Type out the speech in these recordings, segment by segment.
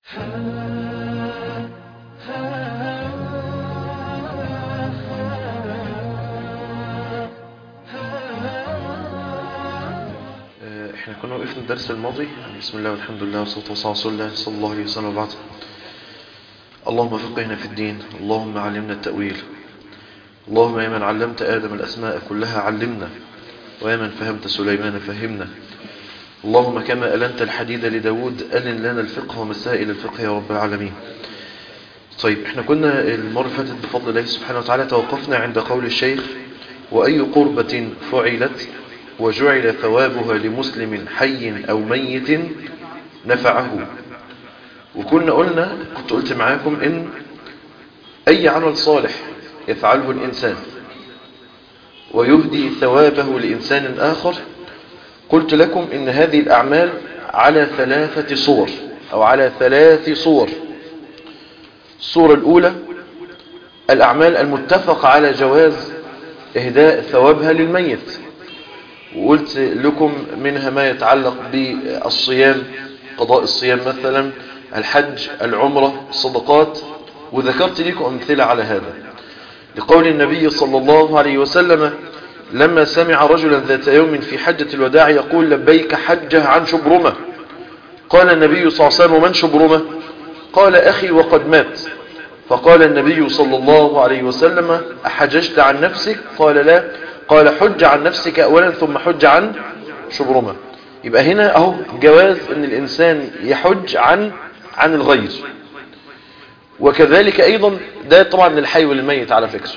احنا كنا وقفنا الدرس الماضي بسم الله والحمد لله والصلاة والسلام على رسول الله صلى الله عليه وسلم وبعد اللهم فقهنا في الدين اللهم علمنا التأويل اللهم يا من علمت آدم الأسماء كلها علمنا ويا من فهمت سليمان فهمنا اللهم كما ألنت الحديد لداود ألن لنا الفقه ومسائل الفقه يا رب العالمين طيب احنا كنا المرة اللي فاتت بفضل الله سبحانه وتعالى توقفنا عند قول الشيخ وأي قربة فعلت وجعل ثوابها لمسلم حي أو ميت نفعه وكنا قلنا كنت قلت معاكم إن أي عمل صالح يفعله الإنسان ويهدي ثوابه لإنسان آخر قلت لكم إن هذه الأعمال على ثلاثة صور أو على ثلاث صور الصورة الأولى الأعمال المتفق على جواز إهداء ثوابها للميت وقلت لكم منها ما يتعلق بالصيام قضاء الصيام مثلا الحج العمرة الصدقات وذكرت لكم أمثلة على هذا لقول النبي صلى الله عليه وسلم لما سمع رجلا ذات يوم في حجة الوداع يقول لبيك حجه عن شبرمة قال النبي صلى الله عليه وسلم من شبرمة قال أخي وقد مات فقال النبي صلى الله عليه وسلم أحججت عن نفسك قال لا قال حج عن نفسك أولا ثم حج عن شبرمة يبقى هنا أهو جواز أن الإنسان يحج عن عن الغير وكذلك أيضا ده طبعا للحي والميت على فكرة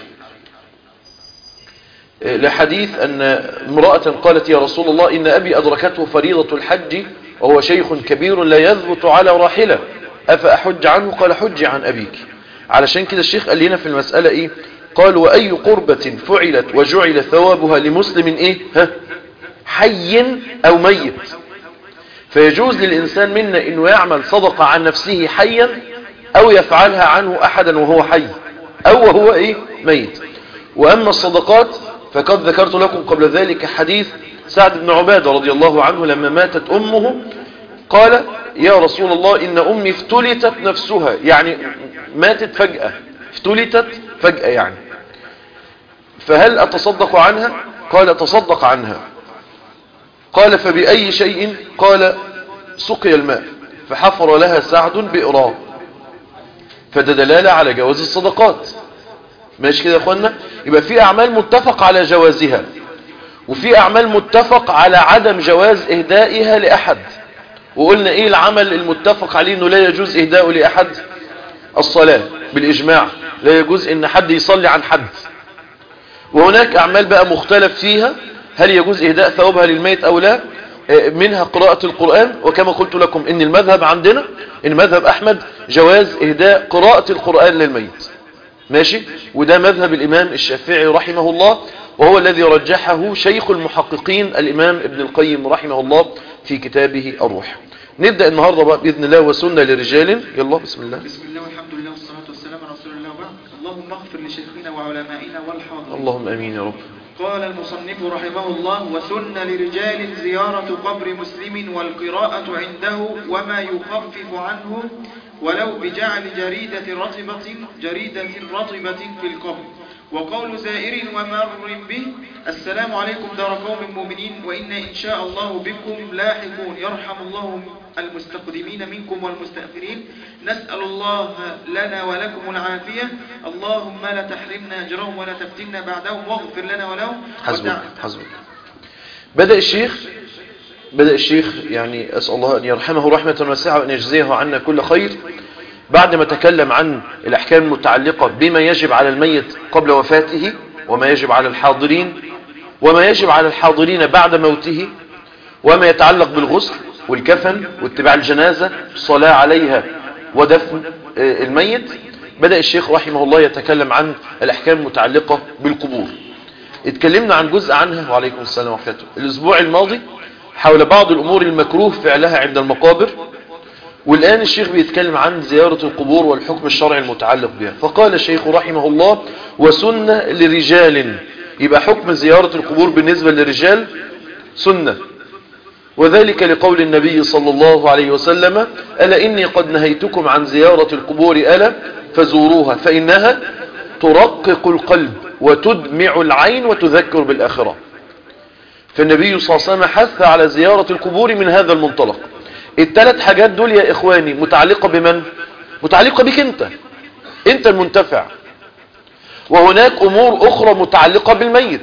لحديث أن امرأة قالت يا رسول الله إن أبي أدركته فريضة الحج وهو شيخ كبير لا يثبت على راحلة أفأحج عنه قال حج عن أبيك علشان كده الشيخ قال لنا في المسألة إيه قال وأي قربة فعلت وجعل ثوابها لمسلم إيه ها حي أو ميت فيجوز للإنسان منا أنه يعمل صدقة عن نفسه حيا أو يفعلها عنه أحدا وهو حي أو وهو إيه ميت وأما الصدقات فقد ذكرت لكم قبل ذلك حديث سعد بن عبادة رضي الله عنه لما ماتت أمه قال يا رسول الله إن أمي افتلتت نفسها يعني ماتت فجأة افتلتت فجأة يعني فهل أتصدق عنها قال أتصدق عنها قال فبأي شيء قال سقي الماء فحفر لها سعد بئرا فده دلالة على جواز الصدقات ماشي كده يا اخوانا يبقى في اعمال متفق على جوازها وفي اعمال متفق على عدم جواز اهدائها لاحد وقلنا ايه العمل المتفق عليه انه لا يجوز اهداؤه لاحد الصلاة بالاجماع لا يجوز ان حد يصلي عن حد وهناك اعمال بقى مختلف فيها هل يجوز اهداء ثوابها للميت او لا منها قراءة القرآن وكما قلت لكم ان المذهب عندنا ان مذهب احمد جواز اهداء قراءة القرآن للميت ماشي وده مذهب الامام الشافعي رحمه الله وهو الذي رجحه شيخ المحققين الامام ابن القيم رحمه الله في كتابه الروح نبدأ النهاردة بقى بإذن الله وسنة لرجال يلا بسم الله بسم الله والحمد لله والصلاة والسلام على رسول الله وبعد اللهم اغفر لشيخنا وعلمائنا والحاضرين اللهم امين يا رب قال المصنف رحمه الله وسن لرجال زيارة قبر مسلم والقراءة عنده وما يخفف عنه ولو بجعل جريدة رطبة جريدة رطبة في القبر وقول زائر ومر به السلام عليكم دار قوم مؤمنين وإنا إن شاء الله بكم لاحقون يرحم الله المستقدمين منكم والمستأخرين نسأل الله لنا ولكم العافية اللهم لا تحرمنا أجرهم ولا تفتنا بعدهم واغفر لنا ولهم حسبك ودع- حسبك بدأ الشيخ بدأ الشيخ يعني أسأل الله أن يرحمه رحمة واسعة وأن يجزيه عنا كل خير بعد ما تكلم عن الأحكام المتعلقة بما يجب على الميت قبل وفاته وما يجب على الحاضرين وما يجب على الحاضرين بعد موته وما يتعلق بالغسل والكفن واتباع الجنازة الصلاة عليها ودفن آه، الميت بدأ الشيخ رحمه الله يتكلم عن الأحكام المتعلقة بالقبور اتكلمنا عن جزء عنها وعليكم السلام ورحمة الله الأسبوع الماضي حول بعض الأمور المكروه فعلها عند المقابر والآن الشيخ بيتكلم عن زيارة القبور والحكم الشرعي المتعلق بها فقال الشيخ رحمه الله وسنة لرجال يبقى حكم زيارة القبور بالنسبة للرجال سنة وذلك لقول النبي صلى الله عليه وسلم ألا إني قد نهيتكم عن زيارة القبور ألا فزوروها فإنها ترقق القلب وتدمع العين وتذكر بالآخرة فالنبي صلى الله عليه وسلم حث على زيارة القبور من هذا المنطلق الثلاث حاجات دول يا إخواني متعلقة بمن؟ متعلقة بك أنت أنت المنتفع وهناك أمور أخرى متعلقة بالميت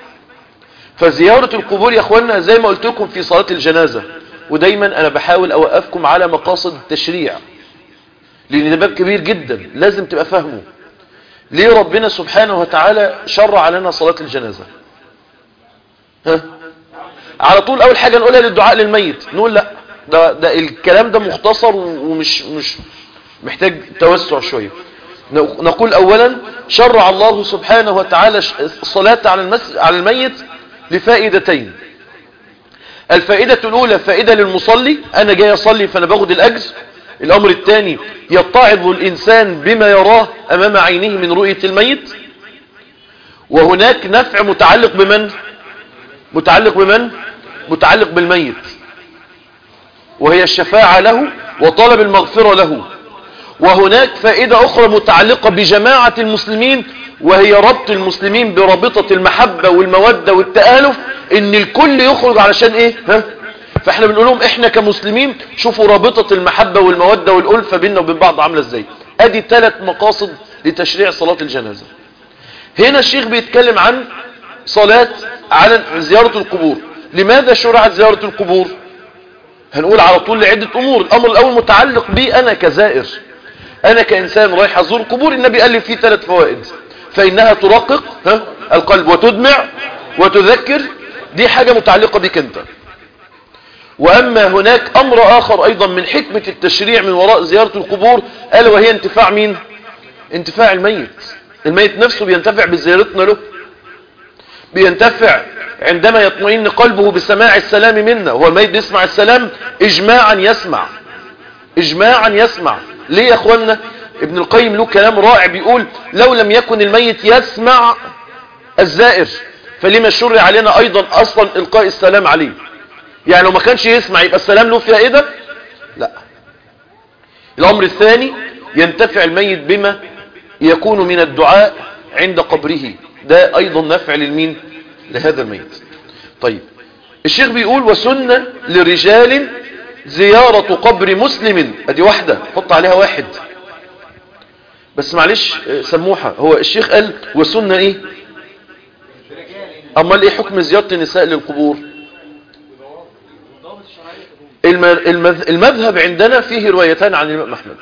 فزيارة القبور يا أخوانا زي ما قلت لكم في صلاة الجنازة ودايما أنا بحاول أوقفكم على مقاصد التشريع لأن ده باب كبير جدا لازم تبقى فاهمه ليه ربنا سبحانه وتعالى شرع لنا صلاة الجنازة ها؟ على طول أول حاجة نقولها للدعاء للميت نقول لا ده, ده الكلام ده مختصر ومش مش محتاج توسع شوية نقول أولا شرع الله سبحانه وتعالى الصلاة على, المس... على الميت لفائدتين الفائدة الأولى فائدة للمصلي أنا جاي أصلي فأنا باخد الأجر الأمر الثاني يتعظ الإنسان بما يراه أمام عينه من رؤية الميت وهناك نفع متعلق بمن متعلق بمن متعلق بالميت وهي الشفاعة له وطلب المغفرة له وهناك فائدة أخرى متعلقة بجماعة المسلمين وهي ربط المسلمين برابطة المحبة والمودة والتآلف ان الكل يخرج علشان ايه ها؟ فاحنا بنقول لهم احنا كمسلمين شوفوا رابطة المحبة والمودة والألفة بيننا وبين بعض عاملة ازاي ادي ثلاث مقاصد لتشريع صلاة الجنازة هنا الشيخ بيتكلم عن صلاة على زيارة القبور لماذا شرعت زيارة القبور هنقول على طول لعدة امور الامر الاول متعلق بي انا كزائر انا كانسان رايح ازور قبور النبي قال لي فيه ثلاث فوائد فانها ترقق ها القلب وتدمع وتذكر دي حاجة متعلقة بك انت واما هناك امر اخر ايضا من حكمة التشريع من وراء زيارة القبور الا وهي انتفاع مين انتفاع الميت الميت نفسه بينتفع بزيارتنا له بينتفع عندما يطمئن قلبه بسماع السلام منا هو الميت بيسمع السلام اجماعا يسمع اجماعا يسمع ليه يا اخوانا ابن القيم له كلام رائع بيقول لو لم يكن الميت يسمع الزائر فلما شرع علينا ايضا اصلا القاء السلام عليه يعني لو ما كانش يسمع يبقى السلام له فائدة لا الامر الثاني ينتفع الميت بما يكون من الدعاء عند قبره ده ايضا نفع للمين لهذا الميت طيب الشيخ بيقول وسنة لرجال زيارة قبر مسلم ادي واحدة حط عليها واحد بس معلش سموحة هو الشيخ قال وسنة ايه امال ايه حكم زيارة النساء للقبور المذهب عندنا فيه روايتان عن الإمام أحمد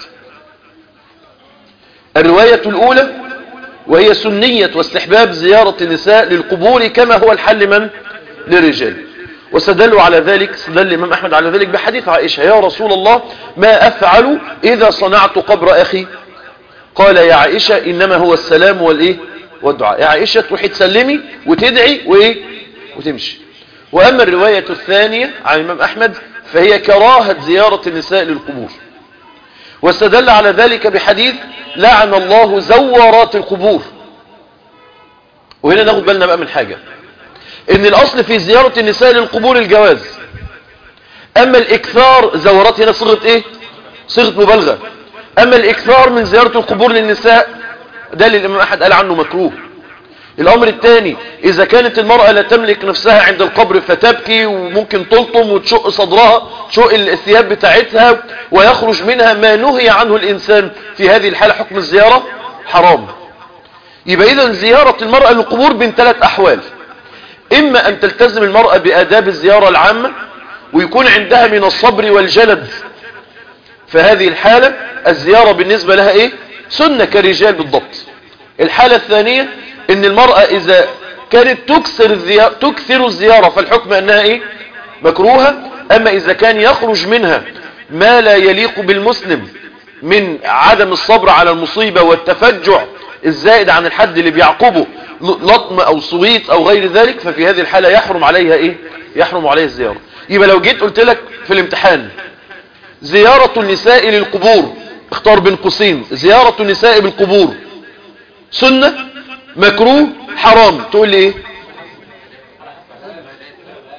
الرواية الأولى وهي سنية واستحباب زيارة النساء للقبور كما هو الحل من للرجال وسدلوا على ذلك سدل الإمام أحمد على ذلك بحديث عائشة يا رسول الله ما أفعل إذا صنعت قبر أخي قال يا عائشة إنما هو السلام والإيه والدعاء يا عائشة تروحي تسلمي وتدعي وإيه وتمشي وأما الرواية الثانية عن الإمام أحمد فهي كراهة زيارة النساء للقبور واستدل على ذلك بحديث لعن الله زوارات القبور وهنا ناخد بالنا بقى من حاجة ان الاصل في زيارة النساء للقبور الجواز اما الاكثار زورات هنا صيغة ايه صيغة مبالغة اما الاكثار من زيارة القبور للنساء ده اللي الامام احد قال عنه مكروه الامر الثاني اذا كانت المرأة لا تملك نفسها عند القبر فتبكي وممكن تلطم وتشق صدرها تشق الثياب بتاعتها ويخرج منها ما نهي عنه الانسان في هذه الحالة حكم الزيارة حرام يبقى اذا زيارة المرأة للقبور بين ثلاث احوال اما ان تلتزم المرأة باداب الزيارة العامة ويكون عندها من الصبر والجلد فهذه الحالة الزيارة بالنسبة لها ايه سنة كرجال بالضبط الحالة الثانية ان المرأة اذا كانت تكثر الزيارة, تكثر الزيارة فالحكم انها ايه مكروهة اما اذا كان يخرج منها ما لا يليق بالمسلم من عدم الصبر على المصيبة والتفجع الزائد عن الحد اللي بيعقبه لطم او صويت او غير ذلك ففي هذه الحالة يحرم عليها ايه يحرم عليها الزيارة يبقى لو جيت قلت لك في الامتحان زيارة النساء للقبور اختار بين قوسين زيارة النساء بالقبور سنة مكروه حرام تقول لي ايه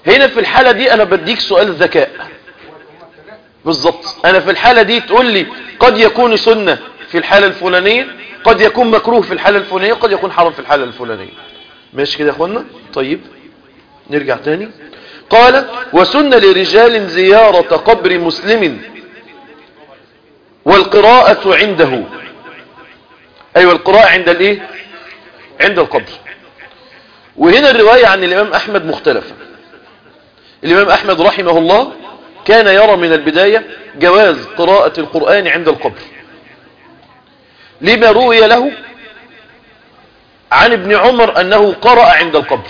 هنا في الحالة دي انا بديك سؤال ذكاء بالظبط انا في الحالة دي تقول لي قد يكون سنة في الحالة الفلانية قد يكون مكروه في الحالة الفلانية قد يكون حرام في الحالة الفلانية ماشي كده يا اخوانا طيب نرجع تاني قال وسن لرجال زيارة قبر مسلم والقراءة عنده ايوه القراءة عند الايه عند القبر وهنا الرواية عن الامام احمد مختلفة الامام احمد رحمه الله كان يرى من البداية جواز قراءة القرآن عند القبر لما روي له عن ابن عمر أنه قرأ عند القبر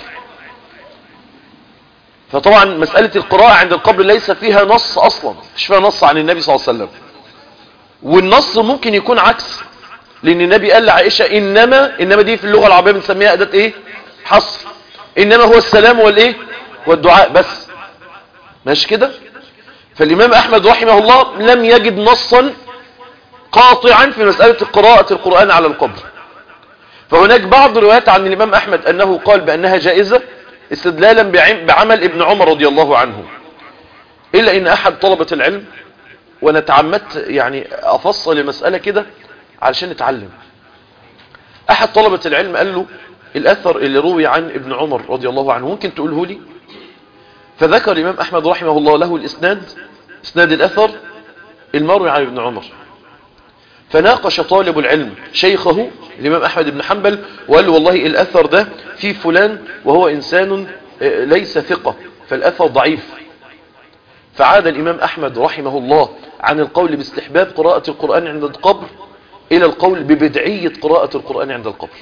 فطبعا مسألة القراءة عند القبر ليس فيها نص أصلا مش فيها نص عن النبي صلى الله عليه وسلم والنص ممكن يكون عكس لأن النبي قال لعائشة إنما إنما دي في اللغة العربية بنسميها أداة إيه حصر إنما هو السلام والإيه والدعاء بس ماشي كده فالإمام أحمد رحمه الله لم يجد نصا قاطعا في مسألة قراءة القرآن على القبر فهناك بعض الروايات عن الإمام أحمد أنه قال بأنها جائزة استدلالا بعمل ابن عمر رضي الله عنه إلا إن أحد طلبة العلم وأنا تعمدت يعني أفصل المسألة كده علشان نتعلم أحد طلبة العلم قال له الأثر اللي روي عن ابن عمر رضي الله عنه ممكن تقوله لي فذكر الإمام أحمد رحمه الله له الإسناد إسناد الأثر المروي عن ابن عمر فناقش طالب العلم شيخه الإمام أحمد بن حنبل وقال له والله الأثر ده في فلان وهو إنسان ليس ثقة فالأثر ضعيف فعاد الإمام أحمد رحمه الله عن القول باستحباب قراءة القرآن عند القبر إلى القول ببدعية قراءة القرآن عند القبر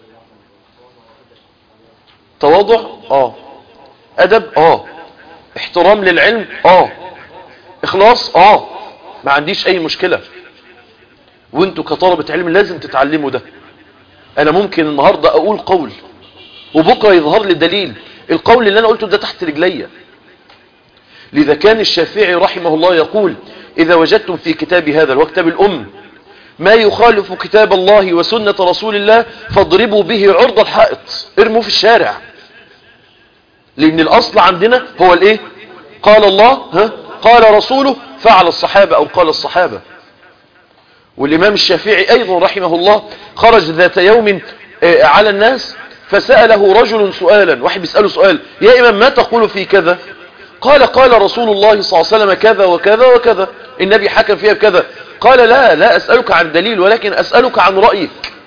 تواضع آه أدب آه احترام للعلم آه إخلاص آه ما عنديش أي مشكلة وانتوا كطلبة علم لازم تتعلموا ده انا ممكن النهاردة اقول قول وبكرة يظهر لي دليل القول اللي انا قلته ده تحت رجليا لذا كان الشافعي رحمه الله يقول اذا وجدتم في كتاب هذا الوكتاب الام ما يخالف كتاب الله وسنة رسول الله فاضربوا به عرض الحائط ارموا في الشارع لان الاصل عندنا هو الايه قال الله ها قال رسوله فعل الصحابة او قال الصحابة والإمام الشافعي أيضا رحمه الله خرج ذات يوم على الناس فسأله رجل سؤالا واحد بيسأله سؤال يا إمام ما تقول في كذا قال قال رسول الله صلى الله عليه وسلم كذا وكذا وكذا النبي حكم فيها بكذا قال لا لا أسألك عن دليل ولكن أسألك عن رأيك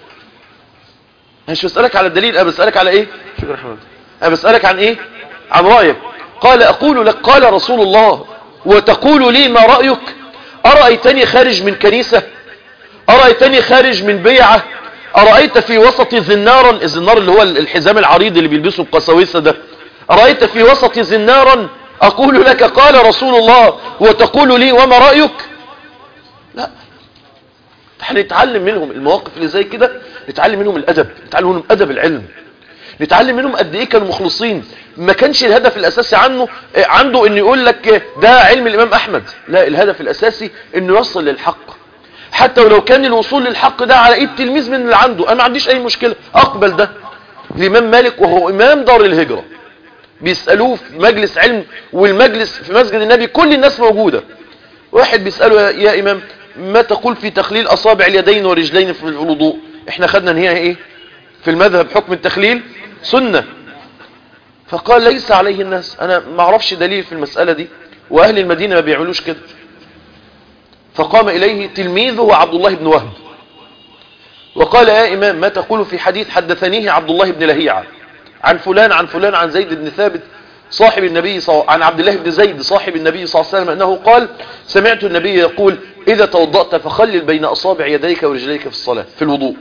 مش بسألك على الدليل أنا بسألك على إيه شكرا أحمد أنا بسألك عن إيه عن رأيك قال أقول لك قال رسول الله وتقول لي ما رأيك أرأيتني خارج من كنيسة أرأيتني خارج من بيعة أرأيت في وسط زنارا الزنار اللي هو الحزام العريض اللي بيلبسه القساوسة ده أرأيت في وسط زنارا أقول لك قال رسول الله وتقول لي وما رأيك لا احنا نتعلم منهم المواقف اللي زي كده نتعلم منهم الأدب نتعلم منهم أدب العلم نتعلم منهم قد ايه كانوا مخلصين ما كانش الهدف الاساسي عنه عنده انه يقول لك ده علم الامام احمد لا الهدف الاساسي انه يصل للحق حتى ولو كان الوصول للحق ده على ايد تلميذ من اللي عنده انا ما عنديش اي مشكلة اقبل ده الامام مالك وهو امام دار الهجرة بيسألوه في مجلس علم والمجلس في مسجد النبي كل الناس موجودة واحد بيسأله يا, يا امام ما تقول في تخليل اصابع اليدين والرجلين في الوضوء احنا خدنا ان هي ايه في المذهب حكم التخليل سنة فقال ليس عليه الناس انا ما اعرفش دليل في المسألة دي واهل المدينة ما بيعملوش كده فقام إليه تلميذه عبد الله بن وهب وقال يا إمام ما تقول في حديث حدثنيه عبد الله بن لهيعة عن فلان عن فلان عن زيد بن ثابت صاحب النبي صل... عن عبد الله بن زيد صاحب النبي صلى الله عليه وسلم أنه قال سمعت النبي يقول إذا توضأت فخلل بين أصابع يديك ورجليك في الصلاة في الوضوء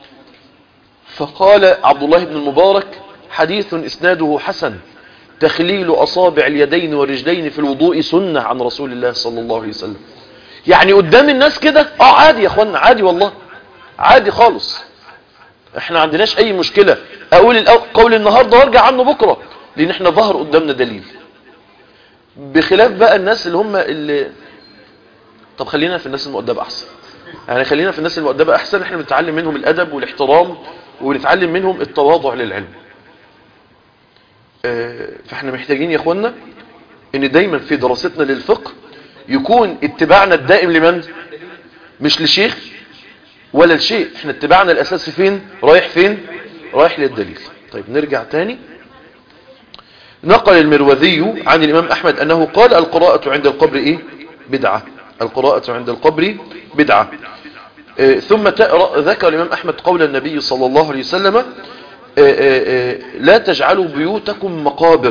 فقال عبد الله بن المبارك حديث إسناده حسن تخليل أصابع اليدين والرجلين في الوضوء سنة عن رسول الله صلى الله عليه وسلم يعني قدام الناس كده اه عادي يا اخوانا عادي والله عادي خالص احنا عندناش اي مشكلة اقول قول النهاردة وارجع عنه بكرة لان احنا ظهر قدامنا دليل بخلاف بقى الناس اللي هم اللي طب خلينا في الناس المؤدبة احسن يعني خلينا في الناس المؤدبة احسن احنا بنتعلم منهم الادب والاحترام ونتعلم منهم التواضع للعلم آه، فاحنا محتاجين يا اخوانا ان دايما في دراستنا للفقه يكون اتباعنا الدائم لمن مش لشيخ ولا لشيء احنا اتباعنا الاساسي فين رايح فين رايح للدليل طيب نرجع تاني نقل المروذي عن الامام احمد انه قال القراءة عند القبر ايه بدعة القراءة عند القبر بدعة آه، ثم تأرى- ذكر الامام احمد قول النبي صلى الله عليه وسلم آه، آه، آه، لا تجعلوا بيوتكم مقابر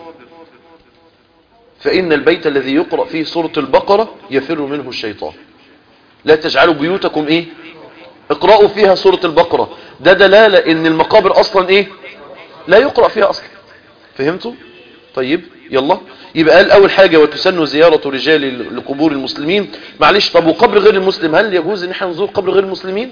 فإن البيت الذي يقرأ فيه سورة البقرة يفر منه الشيطان لا تجعلوا بيوتكم ايه اقرأوا فيها سورة البقرة ده دلالة ان المقابر اصلا ايه لا يقرأ فيها اصلا فهمتوا طيب يلا يبقى قال اول حاجة وتسن زيارة رجال لقبور المسلمين معلش طب وقبر غير المسلم هل يجوز ان احنا نزور قبر غير المسلمين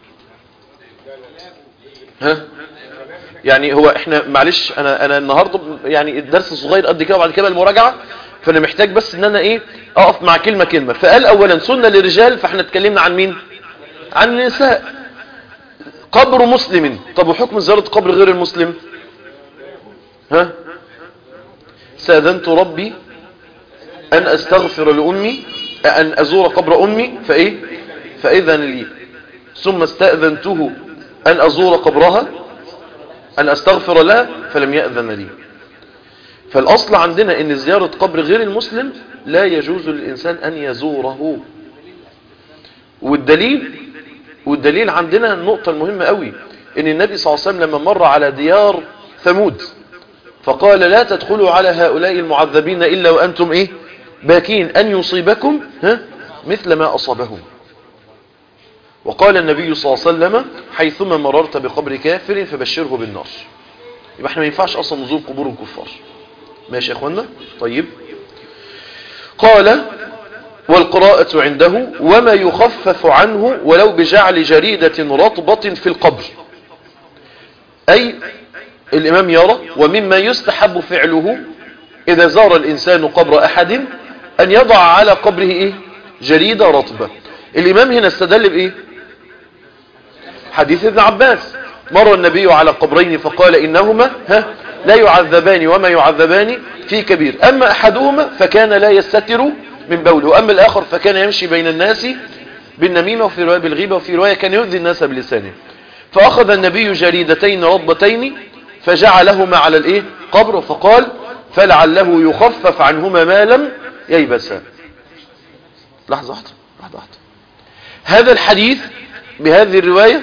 ها يعني هو احنا معلش انا انا النهارده يعني الدرس صغير قد كده وبعد كده المراجعه فانا محتاج بس ان انا ايه اقف مع كلمه كلمه فقال اولا سنه للرجال فاحنا اتكلمنا عن مين عن النساء قبر مسلم طب وحكم زياره قبر غير المسلم ها ساذنت ربي ان استغفر لامي ان ازور قبر امي فايه فاذن لي ثم استاذنته ان ازور قبرها أن أستغفر لها فلم يأذن لي فالأصل عندنا أن زيارة قبر غير المسلم لا يجوز للإنسان أن يزوره والدليل والدليل عندنا النقطة المهمة قوي أن النبي صلى الله عليه وسلم لما مر على ديار ثمود فقال لا تدخلوا على هؤلاء المعذبين إلا وأنتم إيه باكين أن يصيبكم ها مثل ما أصابهم وقال النبي صلى الله عليه وسلم حيثما مررت بقبر كافر فبشره بالنار يبقى احنا ما ينفعش اصلا نزور قبور الكفار ماشي يا اخوانا طيب قال والقراءة عنده وما يخفف عنه ولو بجعل جريدة رطبة في القبر أي الإمام يرى ومما يستحب فعله إذا زار الإنسان قبر أحد أن يضع على قبره إيه؟ جريدة رطبة الإمام هنا استدل بإيه حديث ابن عباس مر النبي على قبرين فقال إنهما ها لا يعذبان وما يعذبان في كبير أما أحدهما فكان لا يستتر من بوله وأما الآخر فكان يمشي بين الناس بالنميمة وفي رواية بالغيبة وفي رواية كان يؤذي الناس بلسانه فأخذ النبي جريدتين رضبتين فجعلهما على الإيه قبر فقال فلعله يخفف عنهما ما لم ييبسا لحظة واحدة لحظة واحدة هذا الحديث بهذه الرواية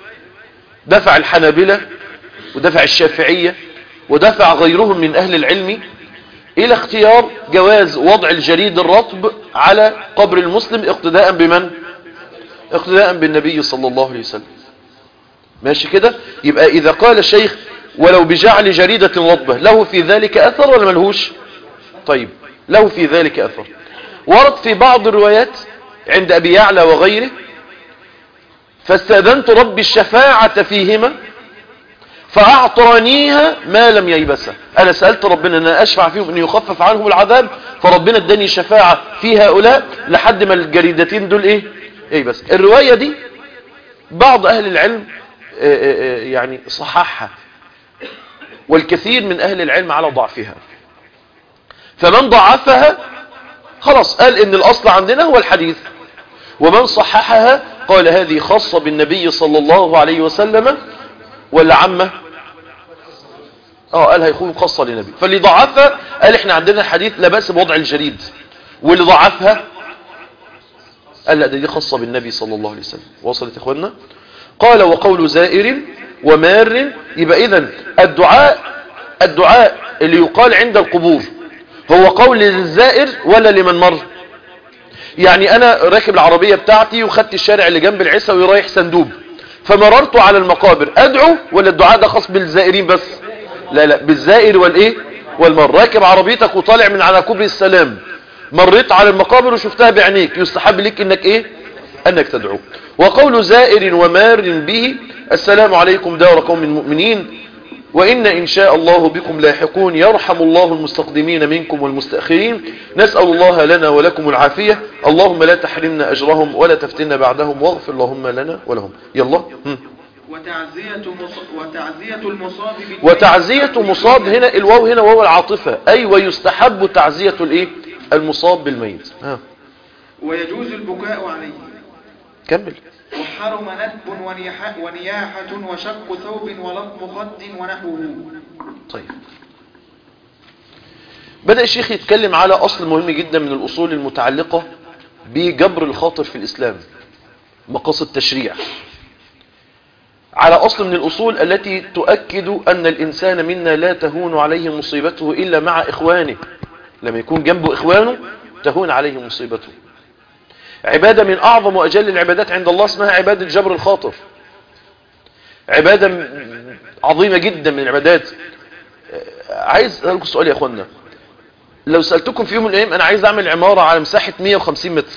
دفع الحنابلة ودفع الشافعية ودفع غيرهم من أهل العلم إلى اختيار جواز وضع الجريد الرطب على قبر المسلم اقتداء بمن اقتداء بالنبي صلى الله عليه وسلم ماشي كده يبقى إذا قال الشيخ ولو بجعل جريدة رطبة له في ذلك أثر ولا ملهوش طيب له في ذلك أثر ورد في بعض الروايات عند أبي يعلى وغيره فاستأذنت ربي الشفاعة فيهما فأعطانيها ما لم ييبسها أنا سألت ربنا أن أشفع فيهم أن يخفف عنهم العذاب فربنا اداني شفاعة في هؤلاء لحد ما الجريدتين دول إيه إيه بس الرواية دي بعض أهل العلم آه، آه، آه، يعني صححها والكثير من أهل العلم على ضعفها فمن ضعفها خلاص قال إن الأصل عندنا هو الحديث ومن صححها قال هذه خاصة بالنبي صلى الله عليه وسلم ولا عامة اه قال هيكون خاصة للنبي فاللي ضعفها قال احنا عندنا حديث لا بأس بوضع الجريد واللي ضعفها قال لا ده دي خاصة بالنبي صلى الله عليه وسلم وصلت اخوانا قال وقول زائر ومار يبقى اذا الدعاء الدعاء اللي يقال عند القبور هو قول للزائر ولا لمن مر يعني انا راكب العربية بتاعتي وخدت الشارع اللي جنب العسوي رايح سندوب فمررت على المقابر ادعو ولا الدعاء ده خاص بالزائرين بس لا لا بالزائر والايه والمر راكب عربيتك وطالع من على كوبري السلام مريت على المقابر وشفتها بعينيك يستحب لك انك ايه انك تدعو وقول زائر ومار به السلام عليكم دار قوم مؤمنين وإن إن شاء الله بكم لاحقون يرحم الله المستقدمين منكم والمستأخرين نسأل الله لنا ولكم العافية اللهم لا تحرمنا أجرهم ولا تفتنا بعدهم واغفر اللهم لنا ولهم يلا هم. وتعزية مص- وتعزية المصاب بالميت وتعزية مصاب هنا الواو هنا واو العاطفة أي ويستحب تعزية الإيه المصاب بالميت ها ويجوز البكاء عليه كمل وحرم ندب ونياحة, ونياحة وشق ثوب ولطم خد ونحوه طيب بدأ الشيخ يتكلم على أصل مهم جدا من الأصول المتعلقة بجبر الخاطر في الإسلام مقاصد تشريع على أصل من الأصول التي تؤكد أن الإنسان منا لا تهون عليه مصيبته إلا مع إخوانه لما يكون جنبه إخوانه تهون عليه مصيبته عبادة من أعظم وأجل العبادات عند الله اسمها عبادة جبر الخاطر عبادة م- عظيمة جدا من العبادات عايز أسألكم سؤال يا أخوانا لو سألتكم في يوم من الأيام أنا عايز أعمل عمارة على مساحة 150 متر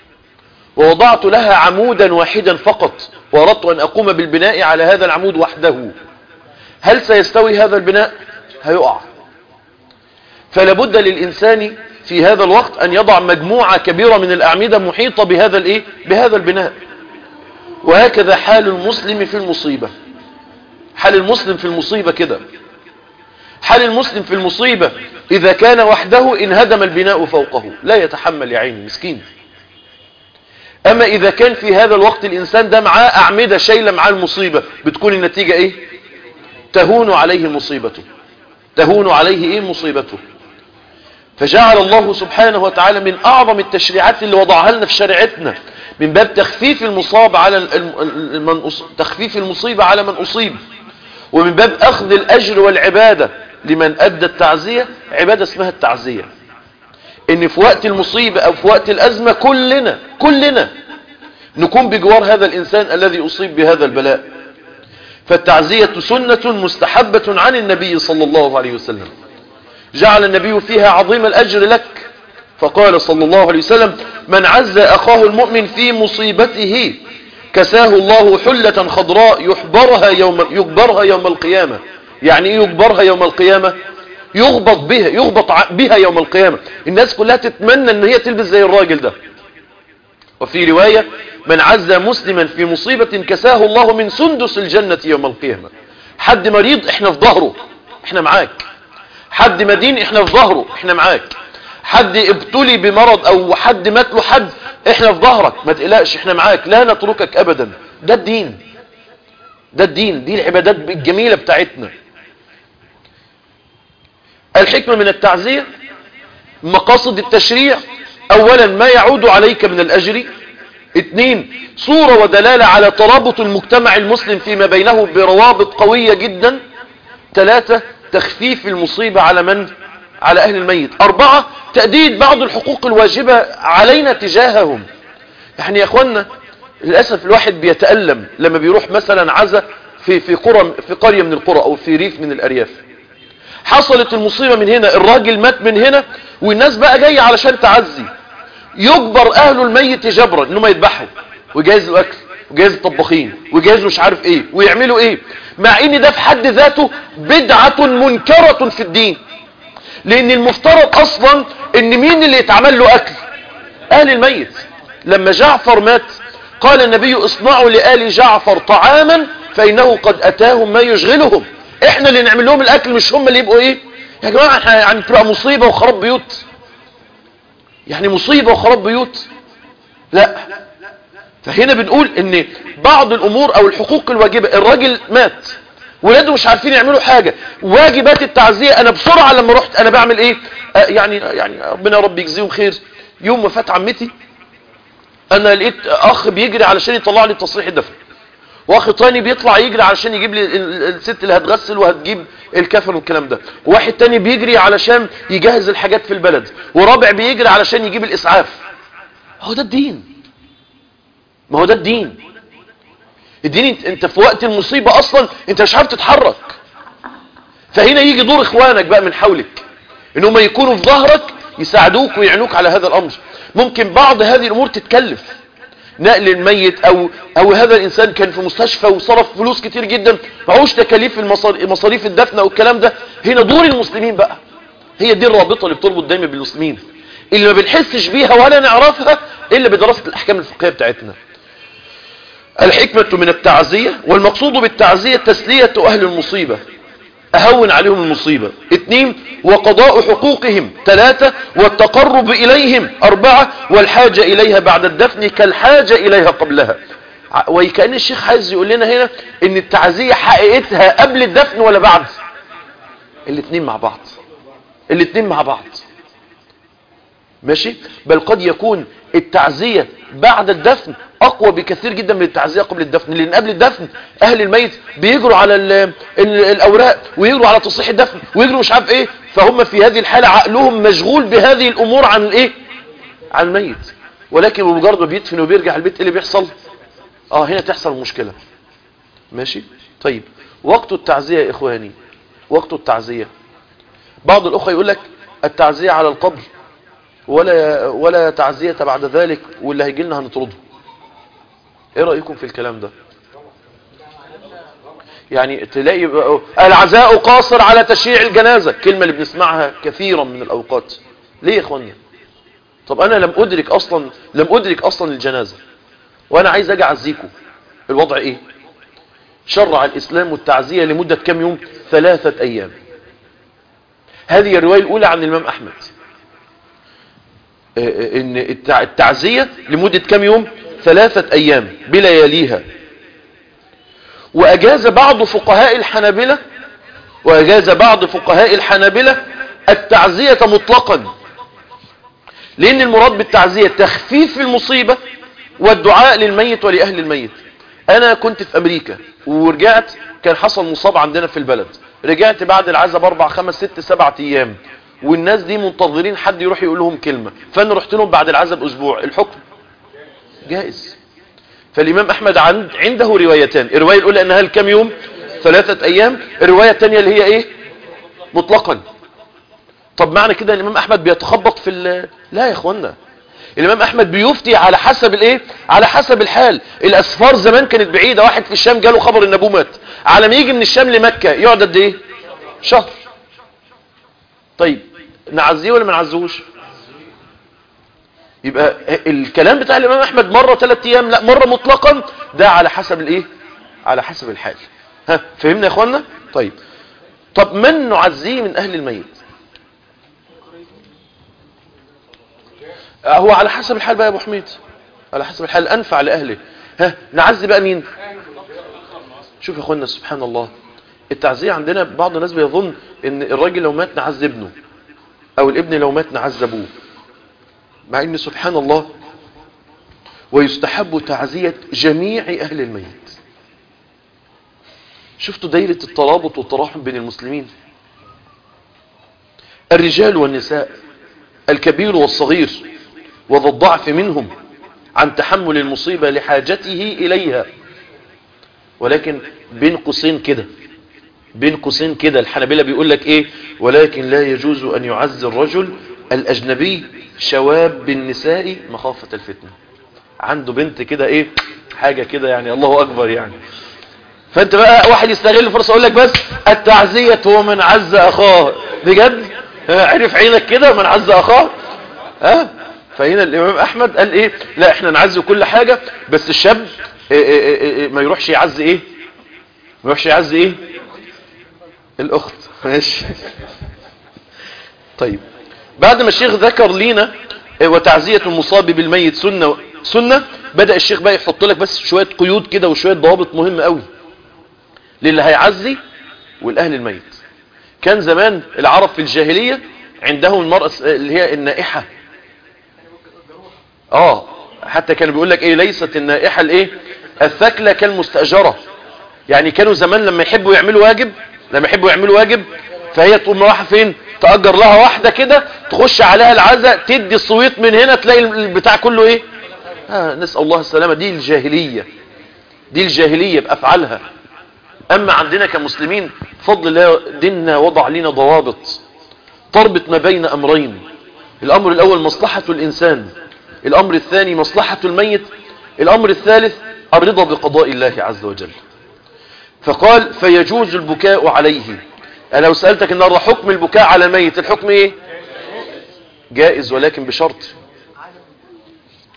ووضعت لها عمودا واحدا فقط وأردت أن أقوم بالبناء على هذا العمود وحده هل سيستوي هذا البناء؟ هيقع فلابد للإنسان في هذا الوقت أن يضع مجموعة كبيرة من الأعمدة محيطة بهذا الإيه؟ بهذا البناء وهكذا حال المسلم في المصيبة حال المسلم في المصيبة كده حال المسلم في المصيبة إذا كان وحده انهدم البناء فوقه لا يتحمل يا عيني مسكين أما إذا كان في هذا الوقت الإنسان ده معاه أعمدة شايلة معاه المصيبة بتكون النتيجة إيه تهون عليه مصيبته تهون عليه إيه مصيبته فجعل الله سبحانه وتعالى من أعظم التشريعات اللي وضعها لنا في شريعتنا من باب تخفيف المصاب على الم- ال- من أص- تخفيف المصيبة على من أصيب ومن باب أخذ الأجر والعبادة لمن أدى التعزية عبادة اسمها التعزية إن في وقت المصيبة أو في وقت الأزمة كلنا كلنا نكون بجوار هذا الإنسان الذي أصيب بهذا البلاء فالتعزية سنة مستحبة عن النبي صلى الله عليه وسلم جعل النبي فيها عظيم الأجر لك فقال صلى الله عليه وسلم من عز أخاه المؤمن في مصيبته كساه الله حلة خضراء يحبرها يوم, يجبرها يوم القيامة يعني ايه يجبرها يوم القيامة يغبط بها يغبط ع- بها يوم القيامة الناس كلها تتمنى ان هي تلبس زي الراجل ده وفي رواية من عز مسلما في مصيبة كساه الله من سندس الجنة يوم القيامة حد مريض احنا في ظهره احنا معاك حد مدين احنا في ظهره احنا معاك حد ابتلي بمرض او حد مات له حد احنا في ظهرك ما تقلقش احنا معاك لا نتركك ابدا ده الدين ده الدين دي العبادات الجميلة بتاعتنا الحكمة من التعزية مقاصد التشريع اولا ما يعود عليك من الاجر اثنين صورة ودلالة على ترابط المجتمع المسلم فيما بينه بروابط قوية جدا ثلاثة تخفيف المصيبة على من على أهل الميت أربعة تأديد بعض الحقوق الواجبة علينا تجاههم يعني يا أخوانا للأسف الواحد بيتألم لما بيروح مثلا عزا في في قرى في قرية من القرى أو في ريف من الأرياف حصلت المصيبة من هنا الراجل مات من هنا والناس بقى جاية علشان تعزي يجبر أهل الميت جبرا إنهم يذبحوا ويجهزوا الأكل ويجهزوا الطباخين ويجهزوا مش عارف إيه ويعملوا إيه مع إن ده في حد ذاته بدعة منكرة في الدين لأن المفترض أصلا إن مين اللي يتعمل له أكل أهل الميت لما جعفر مات قال النبي اصنعوا لآل جعفر طعاما فإنه قد أتاهم ما يشغلهم إحنا اللي نعمل لهم الأكل مش هم اللي يبقوا إيه يا جماعة إحنا يعني تبقى مصيبة وخراب بيوت يعني مصيبة وخراب بيوت لا فهنا بنقول ان بعض الامور او الحقوق الواجبة الراجل مات ولاده مش عارفين يعملوا حاجة واجبات التعزية انا بسرعة لما رحت انا بعمل ايه آه يعني يعني ربنا يا رب يجزيهم خير يوم وفاة عمتي انا لقيت اخ بيجري علشان يطلع لي تصريح الدفن واخ تاني بيطلع يجري علشان يجيب لي ال- ال- الست اللي هتغسل وهتجيب الكفن والكلام ده واحد تاني بيجري علشان يجهز الحاجات في البلد ورابع بيجري علشان يجيب الاسعاف هو ده الدين ما هو ده الدين الدين انت, انت في وقت المصيبة اصلا انت مش عارف تتحرك فهنا يجي دور اخوانك بقى من حولك ان هم يكونوا في ظهرك يساعدوك ويعنوك على هذا الامر ممكن بعض هذه الامور تتكلف نقل الميت او او هذا الانسان كان في مستشفى وصرف فلوس كتير جدا معهوش تكاليف المصار- مصاريف الدفن او الكلام ده هنا دور المسلمين بقى هي دي الرابطة اللي بتربط دايما بالمسلمين اللي ما بنحسش بيها ولا نعرفها الا بدراسة الاحكام الفقهية بتاعتنا الحكمة من التعزية والمقصود بالتعزية تسلية أهل المصيبة أهون عليهم المصيبة اثنين وقضاء حقوقهم ثلاثة والتقرب إليهم أربعة والحاجة إليها بعد الدفن كالحاجة إليها قبلها وكأن الشيخ عايز يقول لنا هنا ان التعزية حقيقتها قبل الدفن ولا بعد الاثنين مع بعض الاثنين مع بعض ماشي بل قد يكون التعزية بعد الدفن اقوى بكثير جدا من التعزية قبل الدفن لان قبل الدفن اهل الميت بيجروا على ال ال الاوراق ويجروا على تصحيح الدفن ويجروا مش عارف ايه فهم في هذه الحالة عقلهم مشغول بهذه الامور عن الايه عن الميت ولكن بمجرد ما بيدفن وبيرجع البيت ايه اللي بيحصل اه هنا تحصل المشكلة ماشي طيب وقت التعزية يا اخواني وقت التعزية بعض الاخوة يقول لك التعزية على القبر ولا ولا تعزية بعد ذلك واللي هيجي لنا هنطرده ايه رأيكم في الكلام ده يعني تلاقي العزاء قاصر على تشييع الجنازة كلمة اللي بنسمعها كثيرا من الاوقات ليه يا اخواني طب انا لم ادرك اصلا لم ادرك اصلا الجنازة وانا عايز اجي اعزيكم الوضع ايه شرع الاسلام التعزية لمدة كم يوم ثلاثة ايام هذه الرواية الاولى عن الامام احمد ان التعزية لمدة كم يوم ثلاثة ايام بلياليها واجاز بعض فقهاء الحنابلة واجاز بعض فقهاء الحنابلة التعزية مطلقا لان المراد بالتعزية تخفيف المصيبة والدعاء للميت ولأهل الميت انا كنت في امريكا ورجعت كان حصل مصاب عندنا في البلد رجعت بعد العزاء باربع خمس ست سبع ايام والناس دي منتظرين حد يروح يقول لهم كلمة فانا رحت لهم بعد العزاء باسبوع الحكم جائز فالامام احمد عند عنده روايتان الرواية الاولى انها الكم يوم ثلاثة ايام الرواية الثانية اللي هي ايه مطلقا طب معنى كده الامام احمد بيتخبط في لا يا اخوانا الامام احمد بيفتي على حسب الايه على حسب الحال الاسفار زمان كانت بعيدة واحد في الشام جاله خبر ان ابوه مات على ما يجي من الشام لمكة يقعد قد ايه شهر طيب نعزيه ولا ما نعزوش يبقى الكلام بتاع الامام احمد مرة ثلاث ايام لا مرة مطلقا ده على حسب الايه على حسب الحال ها فهمنا يا اخوانا طيب طب من نعزيه من اهل الميت هو على حسب الحال بقى يا ابو حميد على حسب الحال انفع لاهله ها نعزي بقى مين شوف يا اخوانا سبحان الله التعزية عندنا بعض الناس بيظن ان الراجل لو مات نعز ابنه او الابن لو مات نعز ابوه مع ان سبحان الله ويستحب تعزية جميع اهل الميت شفتوا دايرة الترابط والتراحم بين المسلمين الرجال والنساء الكبير والصغير وذا الضعف منهم عن تحمل المصيبة لحاجته إليها ولكن بين قوسين كده بين قوسين كده الحنابلة بيقول لك ايه ولكن لا يجوز ان يعز الرجل الاجنبي شواب بالنساء مخافة الفتنة عنده بنت كده ايه حاجة كده يعني الله اكبر يعني فانت بقى واحد يستغل الفرصة يقول لك بس التعزية هو من عز اخاه بجد عرف عينك كده من عز اخاه ها فهنا الامام احمد قال ايه لا احنا نعزي كل حاجة بس الشاب إيه إيه إيه ما يروحش يعزي ايه ما يروحش يعزي ايه الاخت ماشي طيب بعد ما الشيخ ذكر لينا وتعزية المصاب بالميت سنة سنة بدأ الشيخ بقى يحط لك بس شوية قيود كده وشوية ضوابط مهمة قوي للي هيعزي والاهل الميت كان زمان العرب في الجاهلية عندهم المرأة اللي هي النائحة اه حتى كانوا بيقول لك ايه ليست النائحة الايه الثكلة كالمستأجرة يعني كانوا زمان لما يحبوا يعملوا واجب لما يحبوا يعملوا واجب فهي تقوم رايحه فين تأجر لها واحدة كده تخش عليها العزاء تدي الصويت من هنا تلاقي البتاع كله ايه آه نسأل الله السلامة دي الجاهلية دي الجاهلية بأفعالها أما عندنا كمسلمين فضل الله ديننا وضع لنا ضوابط تربط ما بين أمرين الأمر الأول مصلحة الإنسان الأمر الثاني مصلحة الميت الأمر الثالث الرضا بقضاء الله عز وجل فقال فيجوز البكاء عليه أنا لو سألتك النهارده حكم البكاء على الميت الحكم إيه جائز ولكن بشرط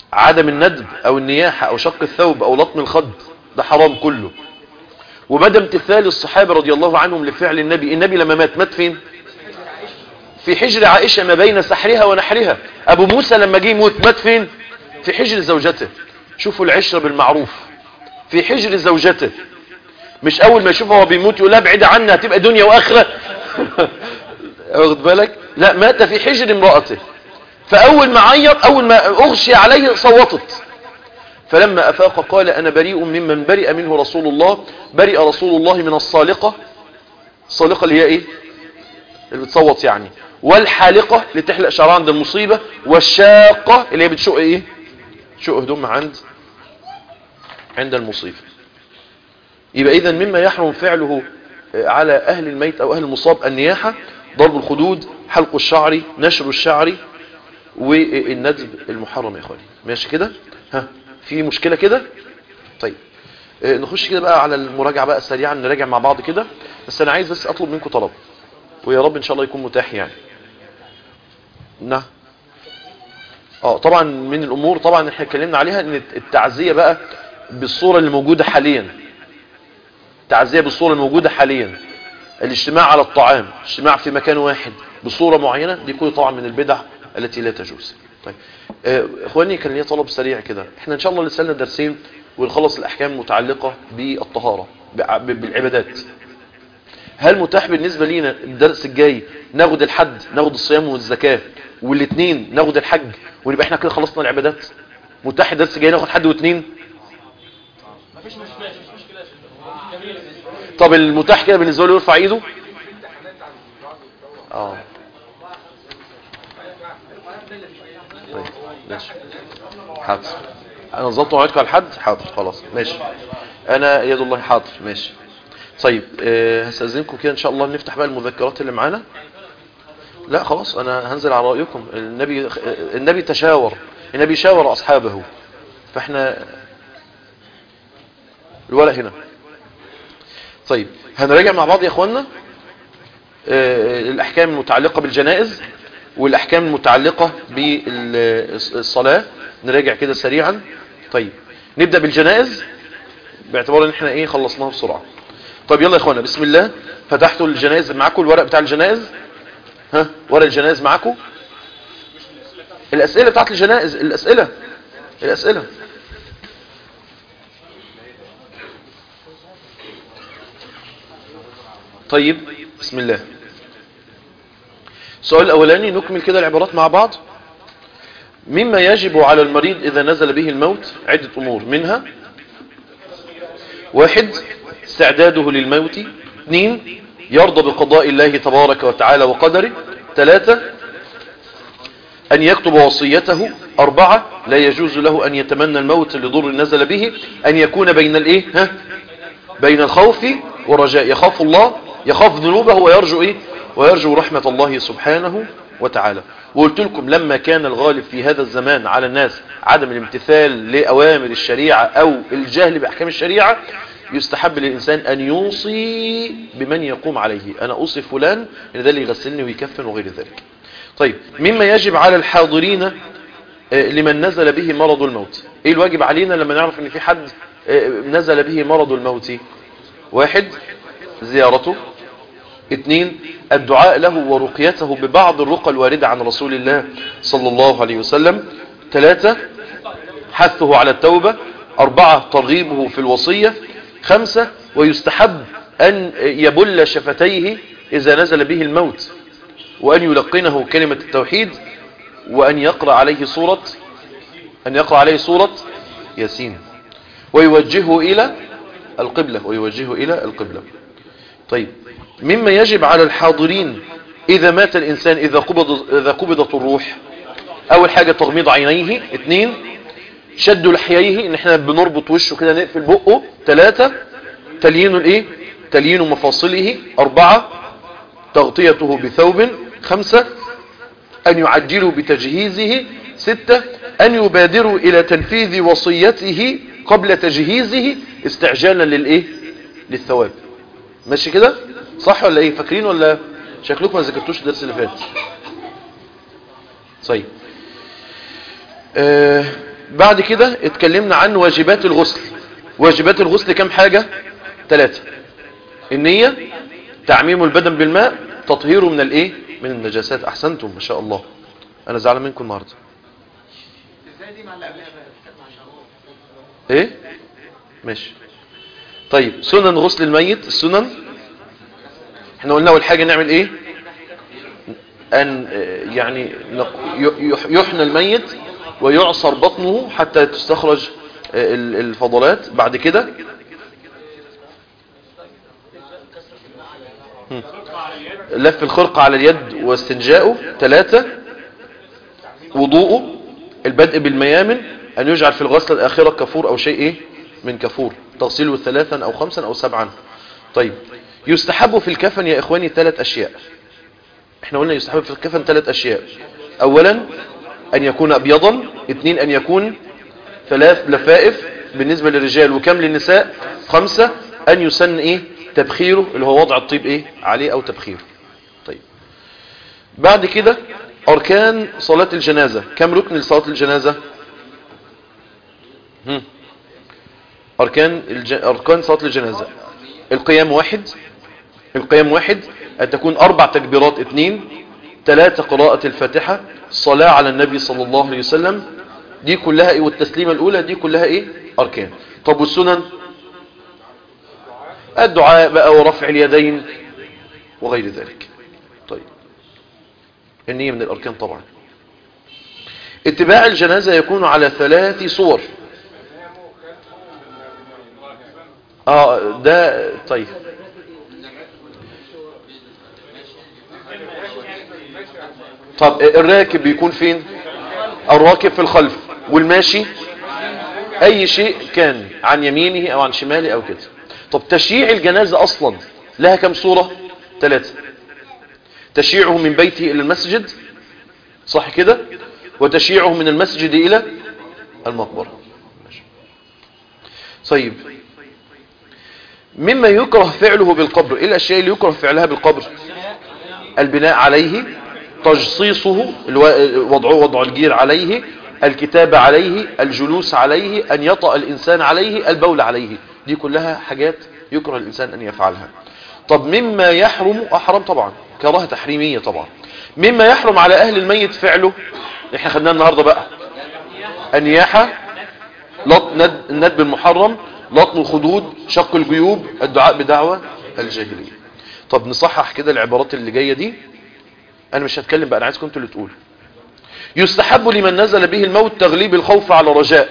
عدم الندب او النياحة او شق الثوب او لطم الخد ده حرام كله ومدى امتثال الصحابة رضي الله عنهم لفعل النبي النبي لما مات مات فين في حجر عائشة ما بين سحرها ونحرها ابو موسى لما جه يموت مات فين في حجر زوجته شوفوا العشرة بالمعروف في حجر زوجته مش اول ما يشوفه هو بيموت يقول لها ابعد عني هتبقى دنيا واخره واخد بالك لا مات في حجر امرأته فاول ما عيط اول ما اغشي عليه صوتت فلما افاق قال انا بريء ممن برئ منه رسول الله برئ رسول الله من الصالقة الصالقة اللي هي ايه اللي بتصوت يعني والحالقة اللي تحلق شعرها عند المصيبة والشاقة اللي هي بتشق ايه شق هدوم عند عند المصيبة يبقى اذا مما يحرم فعله على اهل الميت او اهل المصاب النياحة ضرب الخدود حلق الشعر نشر الشعر والندب المحرم يا اخواني ماشي كده ها في مشكلة كده طيب اه نخش كده بقى على المراجعة بقى سريعا نراجع مع بعض كده بس انا عايز بس اطلب منكم طلب ويا رب ان شاء الله يكون متاح يعني نعم اه طبعا من الامور طبعا احنا اتكلمنا عليها ان التعزية بقى بالصورة اللي موجودة حاليا التعزية بالصورة الموجودة حاليا الاجتماع على الطعام اجتماع في مكان واحد بصورة معينة دي كل طبعا من البدع التي لا تجوز طيب اه اخواني كان لي طلب سريع كده احنا ان شاء الله لسه لنا درسين ونخلص الاحكام المتعلقة بالطهارة بالعبادات هل متاح بالنسبة لينا الدرس الجاي ناخد الحد ناخد الصيام والزكاة والاثنين ناخد الحج ونبقى احنا كده خلصنا العبادات متاح الدرس الجاي ناخد حد واثنين طب المتاح كده بالنسبة له يرفع ايده اه طيب ماشي حاضر انا ظبطت موعدكم على الحد حاضر خلاص ماشي انا يد الله حاضر ماشي طيب أه هستاذنكم كده ان شاء الله نفتح بقى المذكرات اللي معانا لا خلاص انا هنزل على رايكم النبي النبي تشاور النبي شاور اصحابه فاحنا الورق هنا طيب هنراجع مع بعض يا اخوانا أه الاحكام المتعلقه بالجنائز والاحكام المتعلقه بالصلاه نراجع كده سريعا طيب نبدا بالجنائز باعتبار ان احنا ايه خلصناها بسرعه طيب يلا يا اخوانا بسم الله فتحتوا الجنائز معاكم الورق بتاع الجنائز ها ورق الجنائز معاكم الاسئله بتاعت الجنائز الاسئله الاسئله طيب بسم الله السؤال الاولاني نكمل كده العبارات مع بعض مما يجب على المريض اذا نزل به الموت عدة امور منها واحد استعداده للموت اثنين يرضى بقضاء الله تبارك وتعالى وقدره ثلاثة أن يكتب وصيته أربعة لا يجوز له أن يتمنى الموت لضر نزل به أن يكون بين الإيه ها بين الخوف والرجاء يخاف الله يخاف ذنوبه ويرجو إيه ويرجو رحمة الله سبحانه وتعالى وقلت لكم لما كان الغالب في هذا الزمان على الناس عدم الامتثال لأوامر الشريعة أو الجهل بأحكام الشريعة يستحب للإنسان أن يوصي بمن يقوم عليه أنا أوصي فلان إن ده اللي يغسلني ويكفن وغير ذلك طيب مما يجب على الحاضرين لمن نزل به مرض الموت إيه الواجب علينا لما نعرف أن في حد نزل به مرض الموت واحد زيارته اثنين الدعاء له ورقيته ببعض الرقى الواردة عن رسول الله صلى الله عليه وسلم ثلاثة حثه على التوبة أربعة ترغيبه في الوصية خمسة ويستحب أن يبل شفتيه إذا نزل به الموت وأن يلقنه كلمة التوحيد وأن يقرأ عليه سورة أن يقرأ عليه سورة ياسين ويوجهه إلى القبلة ويوجهه إلى القبلة طيب مما يجب على الحاضرين إذا مات الإنسان إذا, قبض إذا قبضت الروح أول حاجة تغميض عينيه اثنين شد لحييه ان احنا بنربط وشه كده نقفل بقه ثلاثة تليين الايه تليين مفاصله اربعة تغطيته بثوب خمسة ان يعجلوا بتجهيزه ستة ان يبادروا الى تنفيذ وصيته قبل تجهيزه استعجالا للايه للثواب ماشي كده صح ولا ايه فاكرين ولا شكلكم ما ذكرتوش الدرس اللي فات طيب آه بعد كده اتكلمنا عن واجبات الغسل واجبات الغسل كم حاجة ثلاثة النية تعميم البدن بالماء تطهيره من الايه من النجاسات احسنتم ما شاء الله انا زعلان منكم النهارده ازاي دي مع اللي قبلها بقى ايه ماشي طيب سنن غسل الميت السنن احنا قلنا اول حاجه نعمل ايه ان آه، يعني نق- ي- يح- يحنى الميت ويعصر بطنه حتى تستخرج آه، ال- الفضلات بعد كده هم. لف الخرقة على اليد واستنجاؤه ثلاثة وضوءه البدء بالميامن أن يجعل في الغسلة الآخرة كفور أو شيء إيه؟ من كفور تغسله ثلاثا أو خمسا أو سبعا طيب يستحب في الكفن يا إخواني ثلاث أشياء احنا قلنا يستحب في الكفن ثلاث أشياء أولا أن يكون أبيضا اثنين أن يكون ثلاث لفائف بالنسبة للرجال وكم للنساء خمسة أن يسن إيه تبخيره اللي هو وضع الطيب إيه عليه أو تبخيره طيب بعد كده أركان صلاة الجنازة كم ركن لصلاة الجنازة هم. أركان الج... أركان صلاة الجنازة القيام واحد القيام واحد أن تكون أربع تكبيرات اثنين ثلاثة قراءة الفاتحة الصلاة على النبي صلى الله عليه وسلم دي كلها ايه والتسليمة الأولى دي كلها ايه أركان طب والسنن الدعاء بقى ورفع اليدين وغير ذلك طيب النية من الأركان طبعا اتباع الجنازة يكون على ثلاث صور اه ده طيب طب الراكب بيكون فين الراكب في الخلف والماشي اي شيء كان عن يمينه او عن شماله او كده طب تشييع الجنازة اصلا لها كم صورة ثلاثة تشييعه من بيته الى المسجد صح كده وتشييعه من المسجد الى المقبرة ماشي. طيب مما يكره فعله بالقبر ايه الاشياء اللي يكره فعلها بالقبر البناء عليه تجصيصه الو- وضعه وضع الجير عليه الكتابة عليه الجلوس عليه أن يطأ الإنسان عليه البول عليه دي كلها حاجات يكره الإنسان أن يفعلها طب مما يحرم أحرم طبعا كراهة تحريمية طبعا مما يحرم على أهل الميت فعله احنا خدناه النهاردة بقى النياحة لط ند الندب المحرم لطم الخدود شق الجيوب الدعاء بدعوة الجاهلية طب نصحح كده العبارات اللي جاية دي انا مش هتكلم بقى انا عايزكم انتوا اللي تقولوا يستحب لمن نزل به الموت تغليب الخوف على رجاء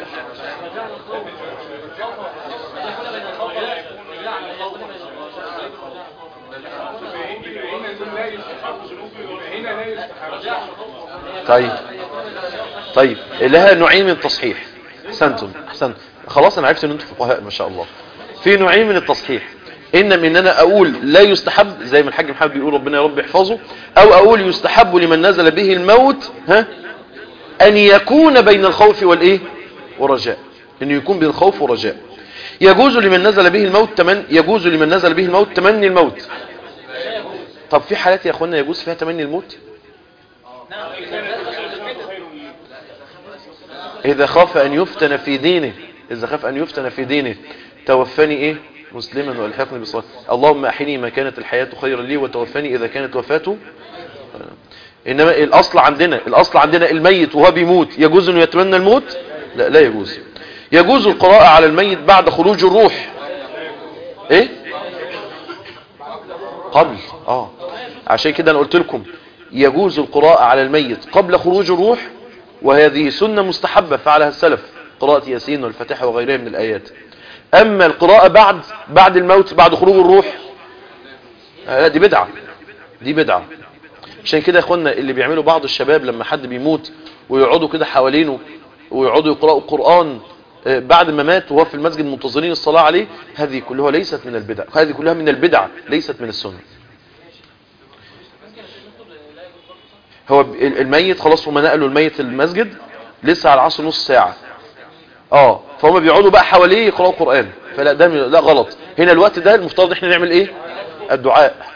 طيب طيب لها نوعين من التصحيح احسنتم احسنتم خلاص انا عرفت ان انتم فقهاء ما شاء الله في نوعين من التصحيح ان من انا اقول لا يستحب زي ما الحاج محمد بيقول ربنا يا رب يحفظه او اقول يستحب لمن نزل به الموت ها ان يكون بين الخوف والايه والرجاء انه يكون بين الخوف والرجاء يجوز لمن نزل به الموت تمن يجوز لمن نزل به الموت تمني الموت طب في حالات يا اخوانا يجوز فيها تمني الموت إذا خاف أن يفتن في دينه إذا خاف أن يفتن في دينه توفني إيه مسلما والحقني بالصلاة اللهم أحيني ما كانت الحياة خيرا لي وتوفني إذا كانت وفاته إنما الأصل عندنا الأصل عندنا الميت وهو بيموت يجوز أنه يتمنى الموت لا لا يجوز يجوز القراءة على الميت بعد خروج الروح إيه قبل آه عشان كده أنا قلت لكم يجوز القراءة على الميت قبل خروج الروح وهذه سنة مستحبة فعلها السلف قراءة ياسين والفتحة وغيرها من الآيات أما القراءة بعد بعد الموت بعد خروج الروح آه، لا دي بدعة دي بدعة عشان كده يا اخوانا اللي بيعملوا بعض الشباب لما حد بيموت ويقعدوا كده حوالينه ويقعدوا يقرأوا القرآن آه، بعد ما مات وهو في المسجد منتظرين الصلاة عليه هذه كلها ليست من البدع هذه كلها من البدع ليست من السنة هو ب- الميت خلاص هما نقلوا الميت المسجد لسه على العصر نص ساعة اه فهم بيقعدوا بقى حواليه يقرأوا قرآن فلا ده من- لا غلط هنا الوقت ده المفترض احنا نعمل ايه الدعاء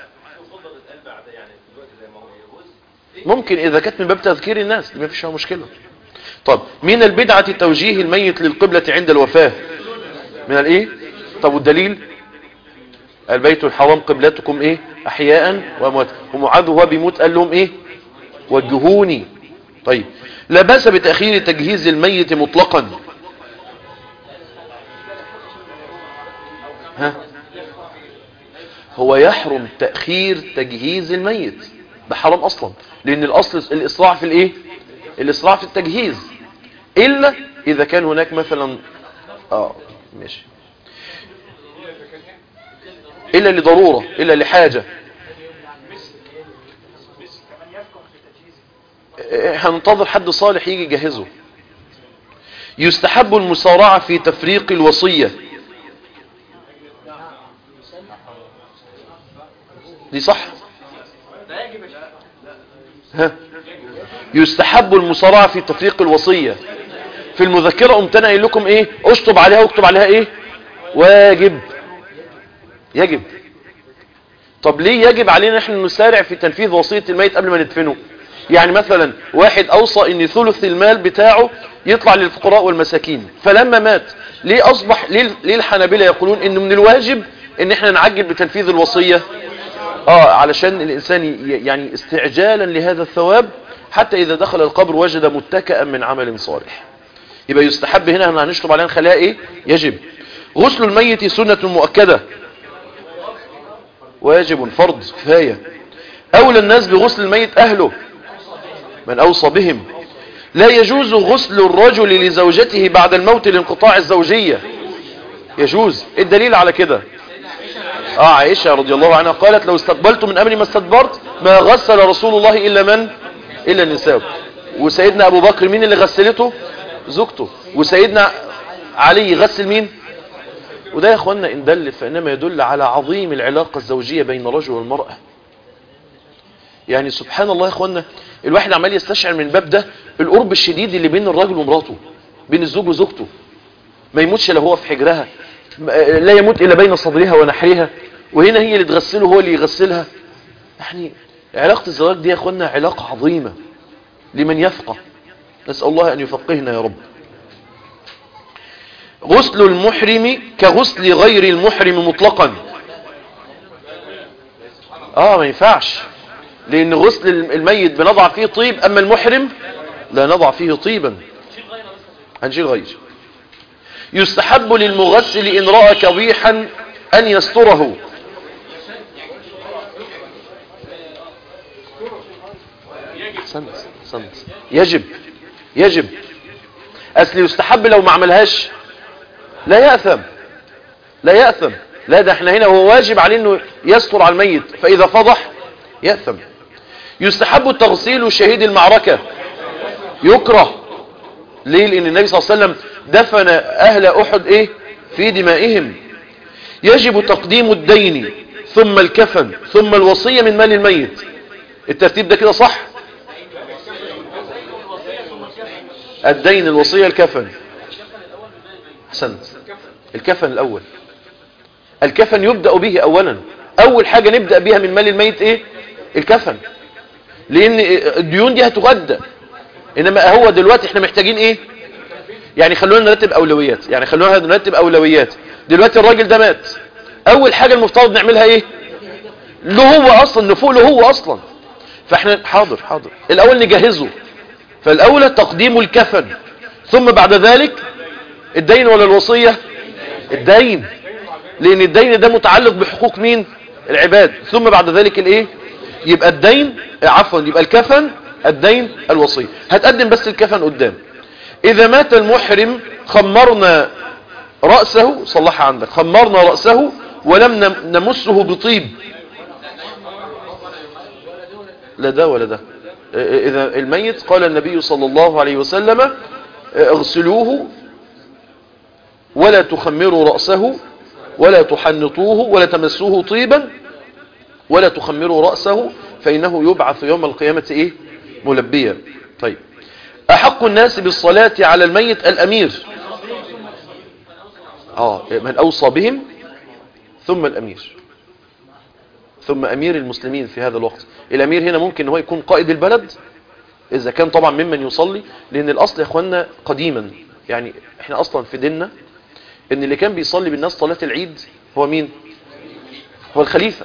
ممكن اذا كانت من باب تذكير الناس دي ما فيش فيها مشكلة طب من البدعة توجيه الميت للقبلة عند الوفاة من الايه طب والدليل البيت الحرام قبلتكم ايه احياء واموات ومعاذ هو بيموت قال لهم ايه وجهوني طيب لا باس بتأخير تجهيز الميت مطلقا ها هو يحرم تأخير تجهيز الميت ده حرام اصلا لان الاصل الاسراع في الايه الاسراع في التجهيز الا اذا كان هناك مثلا اه ماشي الا لضرورة الا لحاجة هننتظر حد صالح يجي يجهزه يستحب المسارعة في تفريق الوصية دي صح ها يستحب المسارعة في تفريق الوصية في المذكرة قمت انا قايل لكم ايه اشطب عليها واكتب عليها ايه واجب يجب طب ليه يجب علينا نحن نسارع في تنفيذ وصية الميت قبل ما ندفنه يعني مثلا واحد اوصى ان ثلث المال بتاعه يطلع للفقراء والمساكين فلما مات ليه اصبح ليه, ليه الحنابلة يقولون انه من الواجب ان احنا نعجل بتنفيذ الوصية اه علشان الانسان ي- يعني استعجالا لهذا الثواب حتى اذا دخل القبر وجد متكئا من عمل صالح يبقى يستحب هنا ان هنشطب عليها نخليها ايه يجب غسل الميت سنة مؤكدة واجب فرض كفاية اولى الناس بغسل الميت اهله من اوصى بهم لا يجوز غسل الرجل لزوجته بعد الموت لانقطاع الزوجية يجوز إيه الدليل على كده اه عائشة رضي الله عنها قالت لو استقبلت من امري ما استدبرت ما غسل رسول الله الا من الا النساء وسيدنا ابو بكر مين اللي غسلته زوجته وسيدنا علي غسل مين وده يا اخوانا ان دل فانما يدل على عظيم العلاقة الزوجية بين الرجل والمرأة يعني سبحان الله يا اخوانا الواحد عمال يستشعر من الباب ده القرب الشديد اللي بين الراجل ومراته بين الزوج وزوجته ما يموتش الا هو في حجرها لا يموت الا بين صدرها ونحرها وهنا هي اللي تغسله هو اللي يغسلها يعني علاقة الزواج دي يا اخوانا علاقة عظيمة لمن يفقه نسأل الله ان يفقهنا يا رب غسل المحرم كغسل غير المحرم مطلقا اه ما ينفعش لان غسل الميت بنضع فيه طيب اما المحرم لا نضع فيه طيبا هنشيل غير يستحب للمغسل ان رأى كبيحا ان يستره سنت سنت يجب يجب اصل يستحب لو ما عملهاش لا يأثم لا يأثم لا ده احنا هنا هو واجب عليه انه يستر على الميت فاذا فضح يأثم يستحب تغسيل شهيد المعركة يكره ليه لان النبي صلى الله عليه وسلم دفن اهل احد ايه في دمائهم يجب تقديم الدين ثم الكفن ثم الوصية من مال الميت الترتيب ده كده صح الدين الوصية الكفن احسنت الكفن الاول الكفن يبدأ به اولا اول حاجة نبدأ بها من مال الميت ايه الكفن لان الديون دي هتغدى انما هو دلوقتي احنا محتاجين ايه يعني خلونا نرتب اولويات يعني خلونا نرتب اولويات دلوقتي الراجل ده مات اول حاجة المفترض نعملها ايه له هو اصلا نفوق له هو اصلا فاحنا حاضر حاضر الاول نجهزه فالاولى تقديم الكفن ثم بعد ذلك الدين ولا الوصية الدين لان الدين ده متعلق بحقوق مين العباد ثم بعد ذلك الايه يبقى الدين عفوا يبقى الكفن الدين الوصية هتقدم بس الكفن قدام اذا مات المحرم خمرنا رأسه صلحها عندك خمرنا رأسه ولم نمسه بطيب لا ده ولا ده اذا الميت قال النبي صلى الله عليه وسلم اغسلوه ولا تخمروا رأسه ولا تحنطوه ولا تمسوه طيبا ولا تخمروا رأسه فإنه يبعث يوم القيامة إيه ملبيا طيب أحق الناس بالصلاة على الميت الأمير آه من أوصى بهم ثم الأمير ثم أمير المسلمين في هذا الوقت الأمير هنا ممكن هو يكون قائد البلد اذا كان طبعا ممن يصلي لان الاصل يا اخوانا قديما يعني احنا اصلا في ديننا ان اللي كان بيصلي بالناس صلاة العيد هو مين هو الخليفة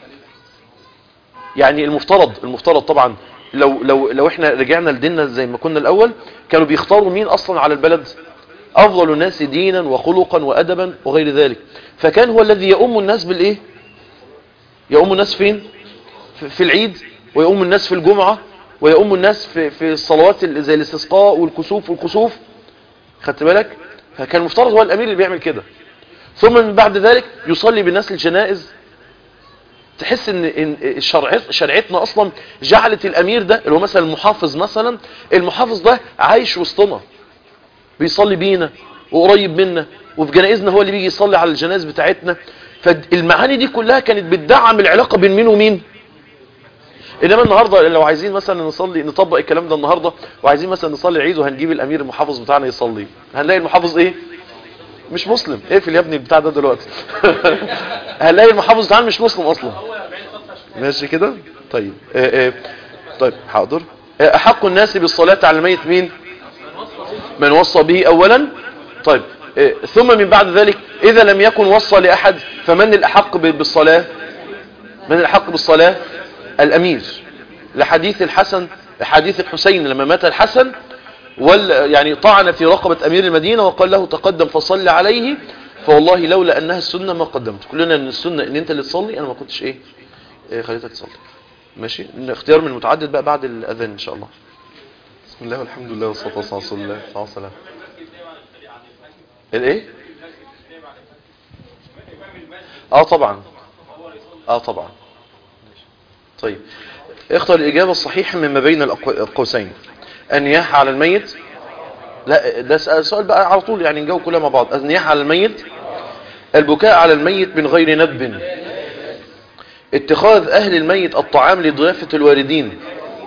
يعني المفترض المفترض طبعا لو لو لو احنا رجعنا لديننا زي ما كنا الاول كانوا بيختاروا مين اصلا على البلد افضل الناس دينا وخلقا وادبا وغير ذلك فكان هو الذي يؤم الناس بالايه يؤم الناس فين في- في العيد ويؤم الناس في الجمعة ويؤم الناس في في الصلوات ال- زي الاستسقاء والكسوف والكسوف خدت بالك فكان المفترض هو الامير اللي بيعمل كده ثم من بعد ذلك يصلي بالناس الجنائز تحس ان ان الشرع- شريعتنا اصلا جعلت الامير ده اللي هو مثلا المحافظ مثلا المحافظ ده عايش وسطنا بيصلي بينا وقريب منا وفي جنائزنا هو اللي بيجي يصلي على الجنائز بتاعتنا فالمعاني دي كلها كانت بتدعم العلاقة بين مين ومين انما النهاردة لو عايزين مثلا نصلي نطبق الكلام ده النهاردة وعايزين مثلا نصلي العيد وهنجيب الامير المحافظ بتاعنا يصلي هنلاقي المحافظ ايه مش مسلم اقفل يا ابني البتاع ده دلوقتي هنلاقي المحافظ بتاعنا مش مسلم اصلا ماشي كده طيب آه آه طيب حاضر آه احق الناس بالصلاة على الميت مين من وصى به اولا طيب آه ثم من بعد ذلك اذا لم يكن وصى لاحد فمن الاحق ب- بالصلاة من الاحق بالصلاة الامير لحديث الحسن حديث الحسين لما مات الحسن وال يعني طعن في رقبة امير المدينة وقال له تقدم فصل عليه فوالله لولا انها السنة ما قدمت كلنا ان السنة ان انت اللي تصلي انا ما كنتش ايه, إيه خليتك تصلي ماشي إن اختيار من المتعدد بقى بعد الاذان ان شاء الله بسم الله والحمد لله والصلاة والسلام على رسول الله صلى الله عليه وسلم الايه اه طبعا اه طبعا طيب اختر الإجابة الصحيحة مما بين الأقو- القوسين النياحة على الميت لا ده سؤال سؤال بقى على طول يعني نجاوب كلها مع بعض النياحة على الميت البكاء على الميت من غير ندب اتخاذ أهل الميت الطعام لضيافة الواردين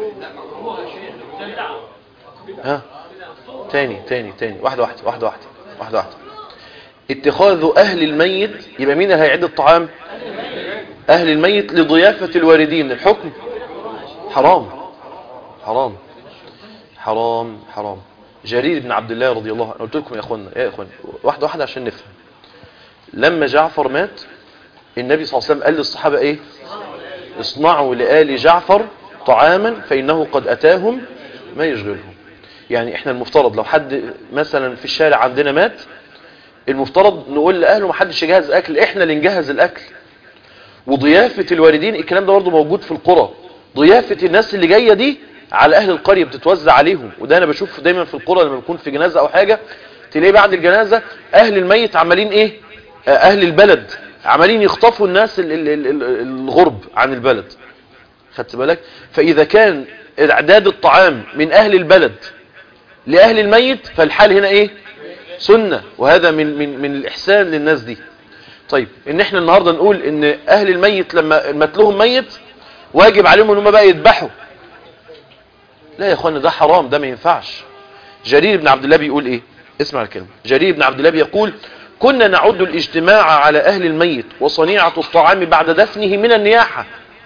ها تاني تاني تاني واحدة واحدة واحدة واحدة واحدة واحدة اتخاذ أهل الميت يبقى مين اللي هيعد الطعام أهل الميت لضيافة الواردين الحكم حرام حرام حرام حرام جرير بن عبد الله رضي الله عنه قلت لكم يا اخوانا يا اخوانا واحده واحده عشان نفهم لما جعفر مات النبي صلى الله عليه وسلم قال للصحابه ايه اصنعوا لآل جعفر طعاما فإنه قد أتاهم ما يشغلهم يعني احنا المفترض لو حد مثلا في الشارع عندنا مات المفترض نقول لأهله ما حدش يجهز أكل احنا اللي نجهز الأكل وضيافة الواردين الكلام ده برضه موجود في القرى ضيافة الناس اللي جاية دي على أهل القرية بتتوزع عليهم وده أنا بشوف دايما في القرى لما بكون في جنازة أو حاجة تلاقي بعد الجنازة أهل الميت عمالين إيه آه، أهل البلد عمالين يخطفوا الناس ال- ال- ال- ال- الغرب عن البلد خدت بالك فإذا كان إعداد الطعام من أهل البلد لأهل الميت فالحال هنا إيه سنة وهذا من من من الإحسان للناس دي طيب ان احنا النهاردة نقول ان اهل الميت لما مات لهم ميت واجب عليهم ان هم بقى يذبحوا لا يا اخوانا ده حرام ده ما ينفعش جرير بن عبد الله بيقول ايه اسمع الكلمة جرير بن عبد الله بيقول كنا نعد الاجتماع على اهل الميت وصنيعة الطعام بعد دفنه من النياحة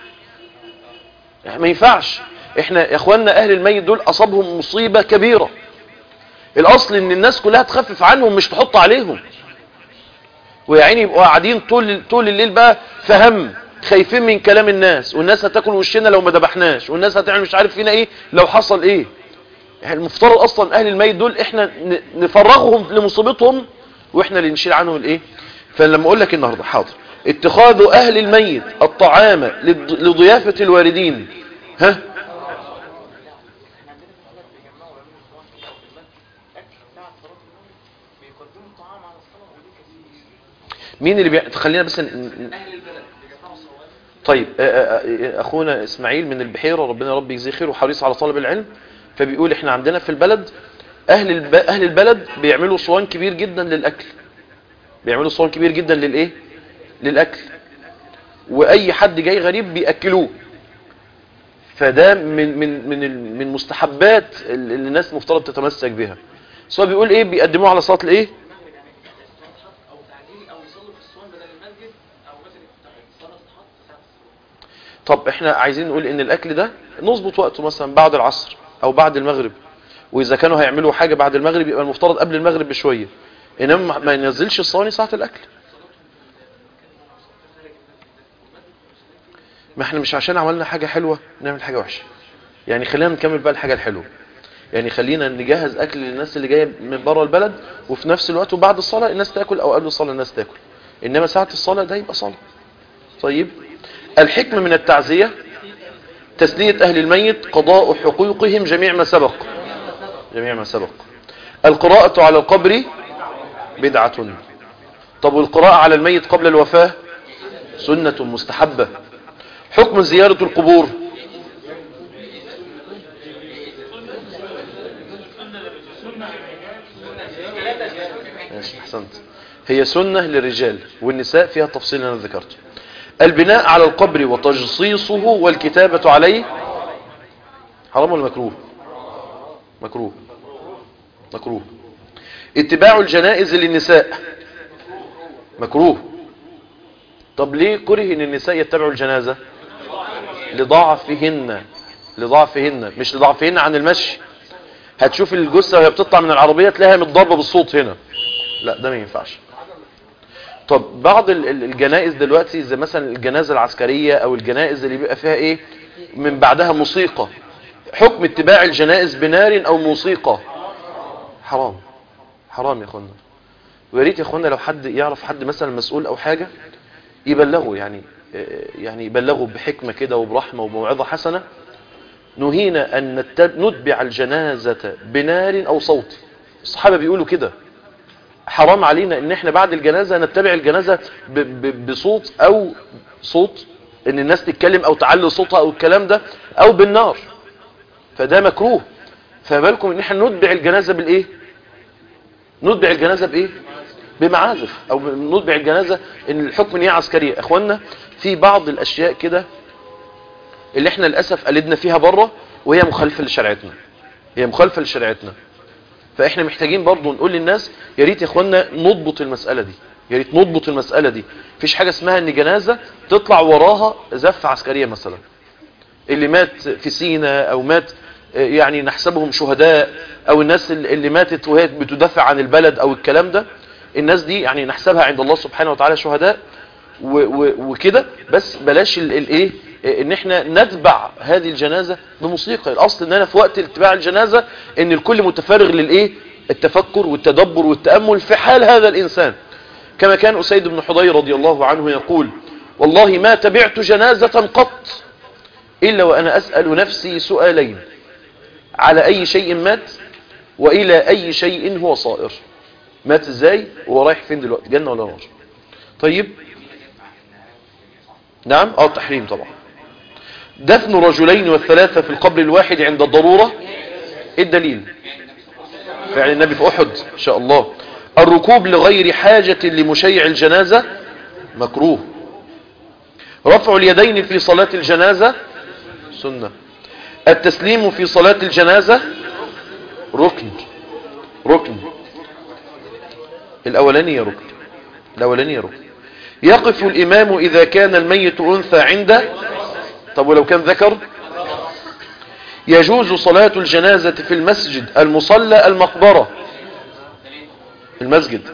ما ينفعش احنا يا اخوانا اهل الميت دول اصابهم مصيبة كبيرة الاصل ان الناس كلها تخفف عنهم مش تحط عليهم ويا عيني يبقوا قاعدين طول طول الليل بقى في هم خايفين من كلام الناس والناس هتاكل وشنا لو ما ذبحناش والناس هتعمل مش عارف فينا ايه لو حصل ايه يعني المفترض اصلا اهل الميت دول احنا ن- نفرغهم لمصيبتهم واحنا اللي نشيل عنهم الايه فلما اقول لك النهارده حاضر اتخاذ اهل الميت الطعام لض- لضيافه الواردين ها مين اللي بي... خلينا بس ن... ن- طيب آه، آه، آه، اخونا اسماعيل من البحيره ربنا ربي يجزيه خير وحريص على طلب العلم فبيقول احنا عندنا في البلد اهل الب... اهل البلد بيعملوا صوان كبير جدا للاكل بيعملوا صوان كبير جدا للايه للاكل واي حد جاي غريب بياكلوه فده من من من ال- من مستحبات اللي الناس مفترض تتمسك بها سواء بيقول ايه بيقدموه على صلاه الايه او تعجيل او يصلوا في الصوان بدل المسجد او مثلا الصلاه تتحط ساعه الصلاه طب احنا عايزين نقول ان الاكل ده نظبط وقته مثلا بعد العصر او بعد المغرب واذا كانوا هيعملوا حاجة بعد المغرب يبقى المفترض قبل المغرب بشوية انما ما ينزلش الصواني ساعة الاكل ما احنا مش عشان عملنا حاجة حلوة نعمل حاجة وحشة يعني خلينا نكمل بقى الحاجة الحلوة يعني خلينا نجهز اكل للناس اللي جايه من بره البلد وفي نفس الوقت وبعد الصلاه الناس تاكل او قبل الصلاه الناس تاكل انما ساعه الصلاه ده يبقى صلاه طيب الحكمه من التعزيه تسليه اهل الميت قضاء حقوقهم جميع ما سبق جميع ما سبق القراءه على القبر بدعه طب والقراءه على الميت قبل الوفاه سنه مستحبه حكم زياره القبور ماشي احسنت هي سنة للرجال والنساء فيها التفصيل اللي انا ذكرته البناء على القبر وتجصيصه والكتابة عليه حرام ولا مكروه مكروه مكروه اتباع الجنائز للنساء مكروه طب ليه كره ان النساء يتبعوا الجنازة لضعفهن لضعفهن مش لضعفهن عن المشي هتشوف الجثة وهي بتطلع من العربية تلاقيها متضربة بالصوت هنا لا ده ما ينفعش طب بعض ال- ال- الجنائز دلوقتي زي مثلا الجنازة العسكرية او الجنائز اللي بيبقى فيها ايه من بعدها موسيقى حكم اتباع الجنائز بنار او موسيقى حرام حرام يا اخوانا ويا ريت يا اخوانا لو حد يعرف حد مثلا مسؤول او حاجة يبلغه يعني يعني يبلغه بحكمة كده وبرحمة وبموعظة حسنة نهينا أن نتب- نتبع الجنازة بنار أو صوت الصحابة بيقولوا كده حرام علينا ان احنا بعد الجنازة نتبع الجنازة ب ب بصوت او صوت ان الناس تتكلم او تعلي صوتها او الكلام ده او بالنار فده مكروه فبالكم ان احنا نتبع الجنازة بالايه نتبع الجنازة بايه بمعازف او نتبع الجنازة ان الحكم ان هي عسكرية اخوانا في بعض الاشياء كده اللي احنا للاسف قلدنا فيها بره وهي مخالفة لشريعتنا هي مخالفة لشريعتنا فاحنا محتاجين برضو نقول للناس يا ريت يا اخوانا نضبط المسألة دي يا ريت نضبط المسألة دي مفيش حاجة اسمها ان جنازة تطلع وراها زفة عسكرية مثلا اللي مات في سينا او مات آه، يعني نحسبهم شهداء او الناس اللي اللي ماتت وهي بتدافع عن البلد او الكلام ده الناس دي يعني نحسبها عند الله سبحانه وتعالى شهداء و- و- وكده بس بلاش ال- الايه آه، ان احنا نتبع هذه الجنازة بموسيقى الاصل ان انا في وقت اتباع الجنازة ان الكل متفرغ للايه التفكر والتدبر والتأمل في حال هذا الانسان كما كان أسيد بن حضير رضي الله عنه يقول والله ما تبعت جنازة قط إلا وأنا أسأل نفسي سؤالين على أي شيء مات وإلى أي شيء هو صائر مات إزاي وهو رايح فين دلوقتي جنة ولا نار طيب نعم اه تحريم طبعا دفن رجلين والثلاثة في القبر الواحد عند الضرورة ايه الدليل فعل النبي في أحد إن شاء الله الركوب لغير حاجة لمشيع الجنازة مكروه رفع اليدين في صلاة الجنازة سنة التسليم في صلاة الجنازة ركن ركن الأولانية ركن الأولانية ركن يقف الإمام إذا كان الميت أنثى عنده طب ولو كان ذكر يجوز صلاة الجنازة في المسجد المصلى المقبرة المسجد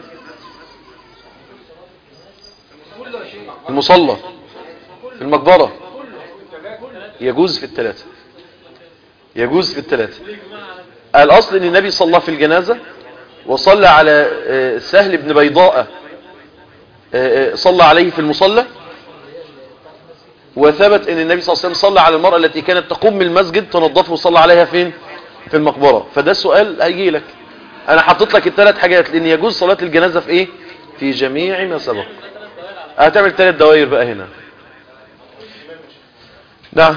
المصلى المقبرة يجوز في الثلاثة يجوز في الثلاثة الأصل أن النبي صلى في الجنازة وصلى على آه، سهل بن بيضاء آه، آه، صلى عليه في المصلى وثبت أن النبي صلى الله عليه وسلم صلى على المرأة التي كانت تقوم من المسجد تنظفه وصلى عليها فين في المقبرة فده سؤال هيجي لك انا حطيت لك الثلاث حاجات لان يجوز صلاة الجنازة في ايه في جميع ما سبق هتعمل ثلاث دوائر بقى هنا نعم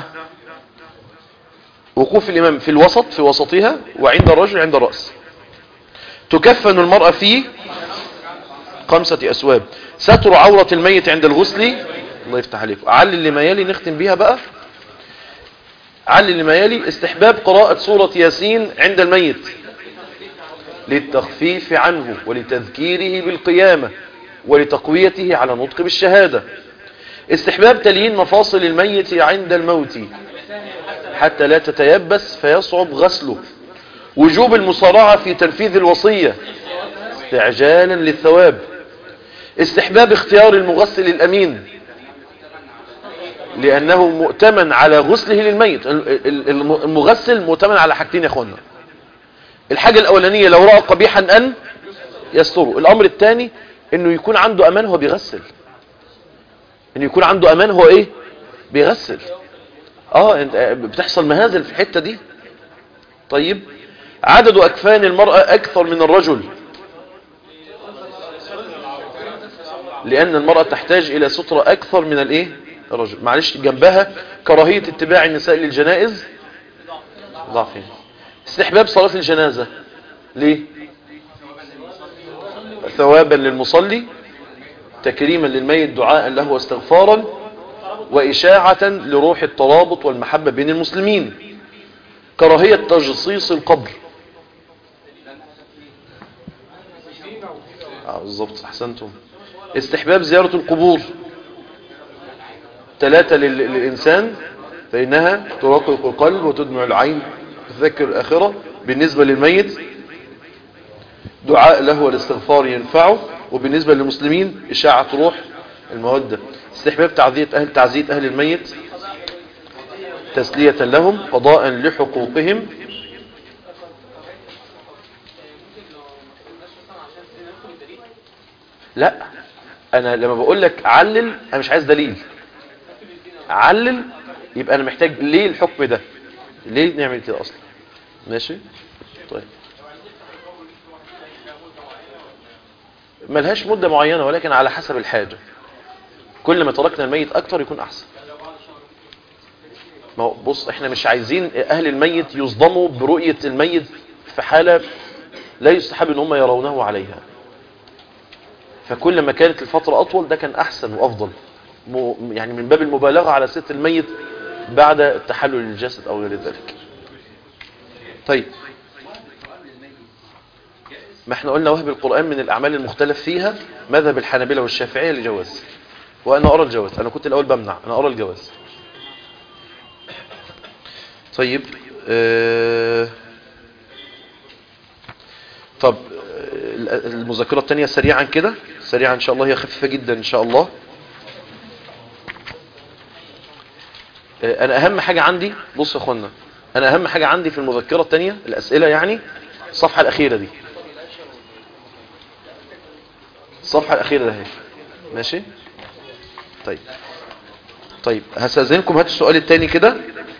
وقوف الامام في الوسط في وسطها وعند الرجل عند الرأس تكفن المرأة في خمسة اسواب ستر عورة الميت عند الغسل الله يفتح عليك علل اللي ما يلي نختم بيها بقى علل اللي ما يلي استحباب قراءة سورة ياسين عند الميت للتخفيف عنه ولتذكيره بالقيامة ولتقويته على نطق بالشهادة استحباب تليين مفاصل الميت عند الموت حتى لا تتيبس فيصعب غسله وجوب المصارعة في تنفيذ الوصية استعجالا للثواب استحباب اختيار المغسل الأمين لأنه مؤتمن على غسله للميت ال- ال- الم- المغسل مؤتمن على حاجتين يا اخوانا الحاجة الأولانية لو رأى قبيحا أن يستره الأمر الثاني أنه يكون عنده أمان هو بيغسل أنه يكون عنده أمان هو إيه بيغسل اه انت بتحصل مهازل في الحتة دي طيب عدد أكفان المرأة أكثر من الرجل لأن المرأة تحتاج إلى سترة أكثر من الإيه الرجل معلش جنبها كراهية اتباع النساء للجنائز ضعفين استحباب صلاة الجنازة ليه ثوابا للمصلي تكريما للميت دعاء له واستغفارا وإشاعة لروح الترابط والمحبة بين المسلمين كراهية تجصيص القبر آه بالظبط احسنتم استحباب زيارة القبور ثلاثة لل- للإنسان فإنها ترقق القلب وتدمع العين تذكر الآخرة بالنسبة للميت دعاء له والاستغفار ينفعه وبالنسبة للمسلمين إشاعة روح المودة استحباب تعزية أهل, تعزية أهل الميت تسلية لهم قضاء لحقوقهم لا انا لما بقول لك علل انا مش عايز دليل علل يبقى انا محتاج ليه الحكم ده ليه نعمل كده اصلا ماشي طيب ملهاش مدة معينة ولكن على حسب الحاجة كل ما تركنا الميت اكتر يكون احسن ما هو بص احنا مش عايزين اهل الميت يصدموا برؤية الميت في حالة لا يستحب ان هم يرونه عليها فكل ما كانت الفترة أطول ده كان أحسن وأفضل م- يعني من باب المبالغة على ست الميت بعد التحلل الجسد أو غير ذلك طيب ما احنا قلنا وهب القرآن من الأعمال المختلف فيها مذهب الحنابلة والشافعية لجواز وأنا أرى الجواز أنا كنت الأول بمنع أنا أرى الجواز طيب آه طب آه، المذاكرة التانية سريعا كده سريعا ان شاء الله هي خفيفة جدا ان شاء الله آه، انا اهم حاجة عندي بص يا اخوانا انا اهم حاجة عندي في المذكرة التانية الاسئلة يعني الصفحة الاخيرة دي الصفحة الاخيرة ده هي ماشي طيب طيب هستأذنكم هاتوا السؤال التاني كده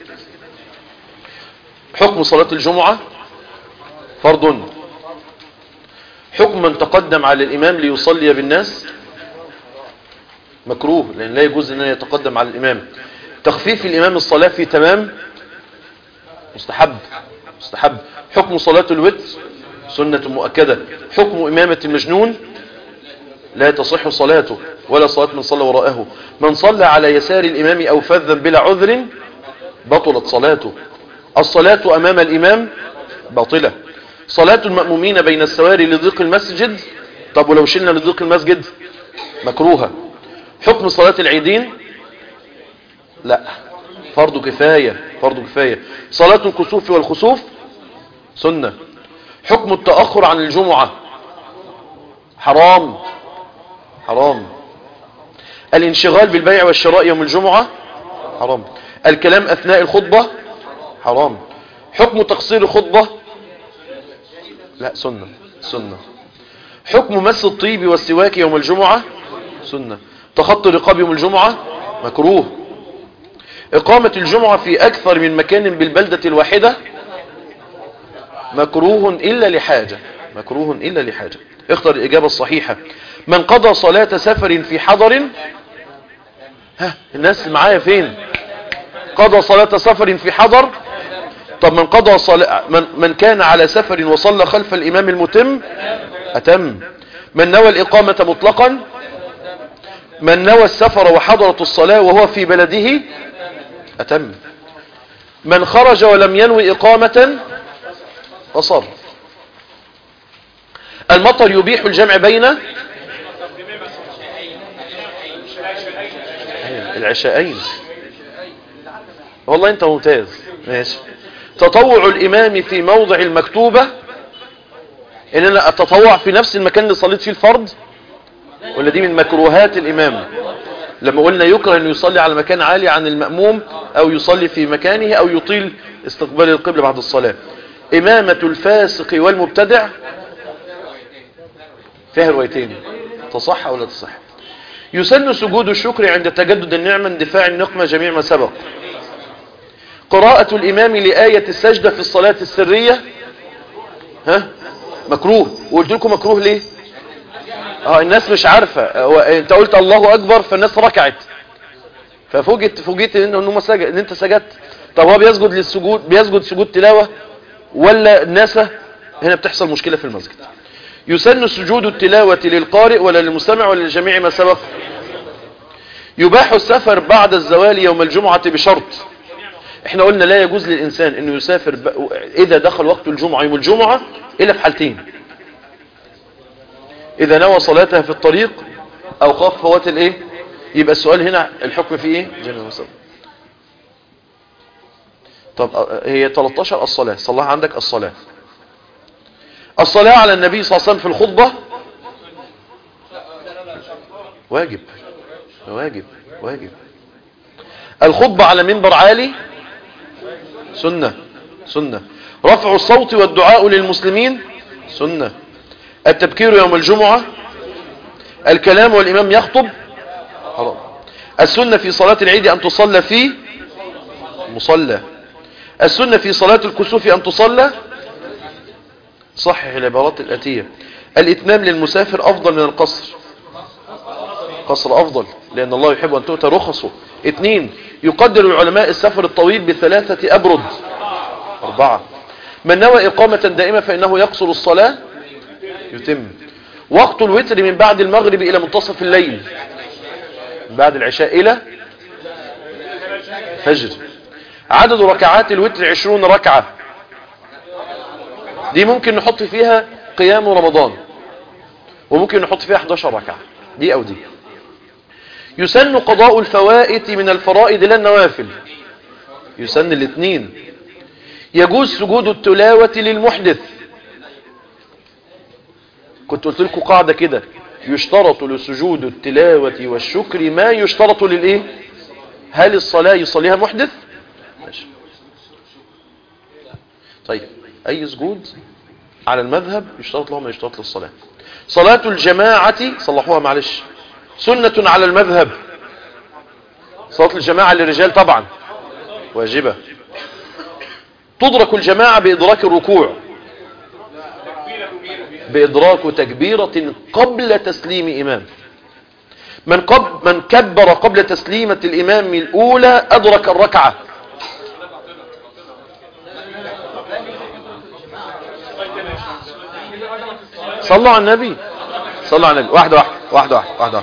حكم صلاة الجمعة فرض حكم من تقدم على الإمام ليصلي بالناس مكروه لأن لا يجوز أن يتقدم على الإمام تخفيف الإمام الصلاة في تمام مستحب مستحب حكم صلاة الوتر سنة مؤكدة حكم إمامة المجنون لا تصح صلاته ولا صلاة من صلى وراءه من صلى على يسار الإمام أو فذا بلا عذر بطلت صلاته الصلاة أمام الإمام باطلة صلاة المأمومين بين السواري لضيق المسجد طب ولو شلنا لضيق المسجد مكروهة حكم صلاة العيدين لا فرض كفاية فرض كفاية صلاة الكسوف والخسوف سنة حكم التأخر عن الجمعة حرام حرام الانشغال بالبيع والشراء يوم الجمعة حرام الكلام أثناء الخطبة حرام حكم تقصير الخطبة لا سنة سنة حكم مس الطيب والسواك يوم الجمعة سنة تخطي رقاب يوم الجمعة مكروه إقامة الجمعة في أكثر من مكان بالبلدة الواحدة مكروه إلا لحاجة مكروه إلا لحاجة اختر الإجابة الصحيحة من قضى صلاة سفر في حضر ها الناس معايا فين قضى صلاة سفر في حضر طب من قضى صلاة من, من كان على سفر وصلى خلف الإمام المتم أتم من نوى الإقامة مطلقا من نوى السفر وحضرت الصلاة وهو في بلده أتم من خرج ولم ينوي إقامة فصر المطر يبيح الجمع بين العشاءين والله انت ممتاز ماشي تطوع الإمام في موضع المكتوبة إن أنا أتطوع في نفس المكان اللي صليت فيه الفرض ولا دي من مكروهات الإمام لما قلنا يكره أن يصلي على مكان عالي عن المأموم أو يصلي في مكانه أو يطيل استقبال القبلة بعد الصلاة إمامة الفاسق والمبتدع فيها روايتين تصح أو لا تصح يسن سجود الشكر عند تجدد النعمة اندفاع النقمة جميع ما سبق قراءة الإمام لآية السجدة في الصلاة السرية ها مكروه وقلت لكم مكروه ليه اه الناس مش عارفة هو انت قلت الله اكبر فالناس ركعت ففوجئت فوجئت ان انه سجد ان انت سجدت طب هو بيسجد للسجود بيسجد سجود تلاوة ولا الناسة هنا بتحصل مشكلة في المسجد يسن سجود التلاوة للقارئ ولا للمستمع ولا لجميع ما سبق يباح السفر بعد الزوال يوم الجمعة بشرط احنا قلنا لا يجوز للإنسان انه يسافر ب... اذا دخل وقت الجمعة يوم الجمعة الا في حالتين اذا نوى صلاتها في الطريق او خاف فوات الايه يبقى السؤال هنا الحكم فيه ايه جنة وسلم. طب هي 13 الصلاة صلاها عندك الصلاة الصلاة على النبي صلى الله عليه وسلم في الخطبة واجب واجب واجب الخطبة على منبر عالي سنة سنة رفع الصوت والدعاء للمسلمين سنة التبكير يوم الجمعة الكلام والإمام يخطب حرام السنة في صلاة العيد أن تصلى في مصلى السنة في صلاة الكسوف أن تصلى صحح العبارات الآتية الإتمام للمسافر أفضل من القصر قصر أفضل لأن الله يحب أن تؤتى رخصه اثنين يقدر العلماء السفر الطويل بثلاثة أبرد أربعة من نوى إقامة دائمة فإنه يقصر الصلاة يتم وقت الوتر من بعد المغرب إلى منتصف الليل من بعد العشاء إلى فجر عدد ركعات الوتر عشرون ركعة دي ممكن نحط فيها قيام رمضان وممكن نحط فيها 11 ركعة دي أو دي يسن قضاء الفوائت من الفرائض لا النوافل يسن الاثنين يجوز سجود التلاوة للمحدث كنت قلت لكم قاعدة كده يشترط لسجود التلاوة والشكر ما يشترط للايه هل الصلاة يصليها محدث ماشي طيب اي سجود على المذهب يشترط له ما يشترط للصلاة صلاة الجماعة صلحوها معلش سنة على المذهب صلاة الجماعة للرجال طبعا واجبة تدرك الجماعة بإدراك الركوع بإدراك تكبيرة قبل تسليم إمام من, قب من كبر قبل تسليمة الإمام الأولى أدرك الركعة صلوا على النبي صلوا على النبي واحدة واحدة واحدة واحدة, واحدة.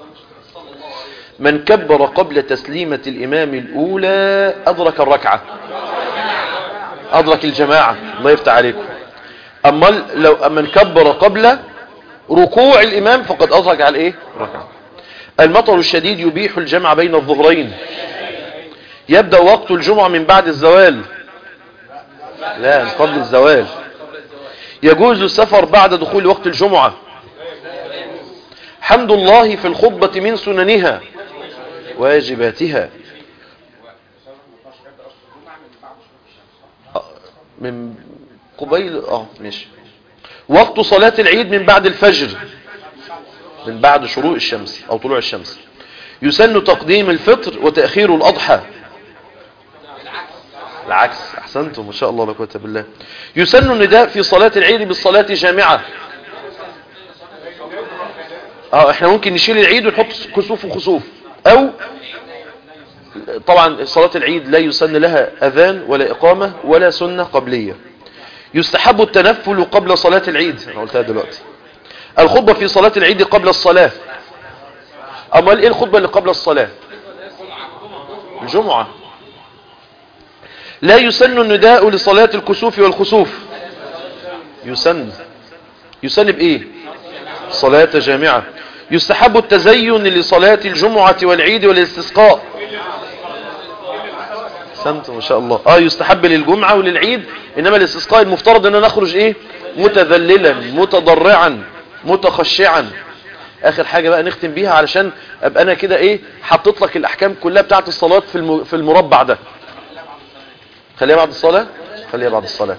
من كبر قبل تسليمة الإمام الأولى أدرك الركعة أدرك الجماعة الله يفتح عليكم أما لو من كبر قبل ركوع الإمام فقد أدرك على إيه ركعة المطر الشديد يبيح الجمع بين الظهرين يبدأ وقت الجمعة من بعد الزوال لا من قبل الزوال يجوز السفر بعد دخول وقت الجمعة حمد الله في الخطبة من سننها واجباتها من قبيل اه ماشي وقت صلاة العيد من بعد الفجر من بعد شروق الشمس او طلوع الشمس يسن تقديم الفطر وتأخير الأضحى العكس احسنتم ما شاء الله لا قوه بالله يسن النداء في صلاة العيد بالصلاة جامعة اه احنا ممكن نشيل العيد ونحط كسوف وخسوف او طبعا صلاة العيد لا يسن لها اذان ولا اقامة ولا سنة قبلية يستحب التنفل قبل صلاة العيد انا قلتها دلوقتي الخطبة في صلاة العيد قبل الصلاة امال ايه الخطبة اللي قبل الصلاة الجمعة لا يسن النداء لصلاة الكسوف والخسوف يسن يسن بإيه صلاة جامعة يستحب التزين لصلاة الجمعة والعيد والاستسقاء احسنتم ما شاء الله اه يستحب للجمعة وللعيد انما الاستسقاء المفترض ان نخرج ايه متذللا متضرعا متخشعا اخر حاجة بقى نختم بيها علشان ابقى انا كده ايه حطيت لك الاحكام كلها بتاعت الصلاة في الم- في المربع ده خليها بعد الصلاة خليها بعد الصلاة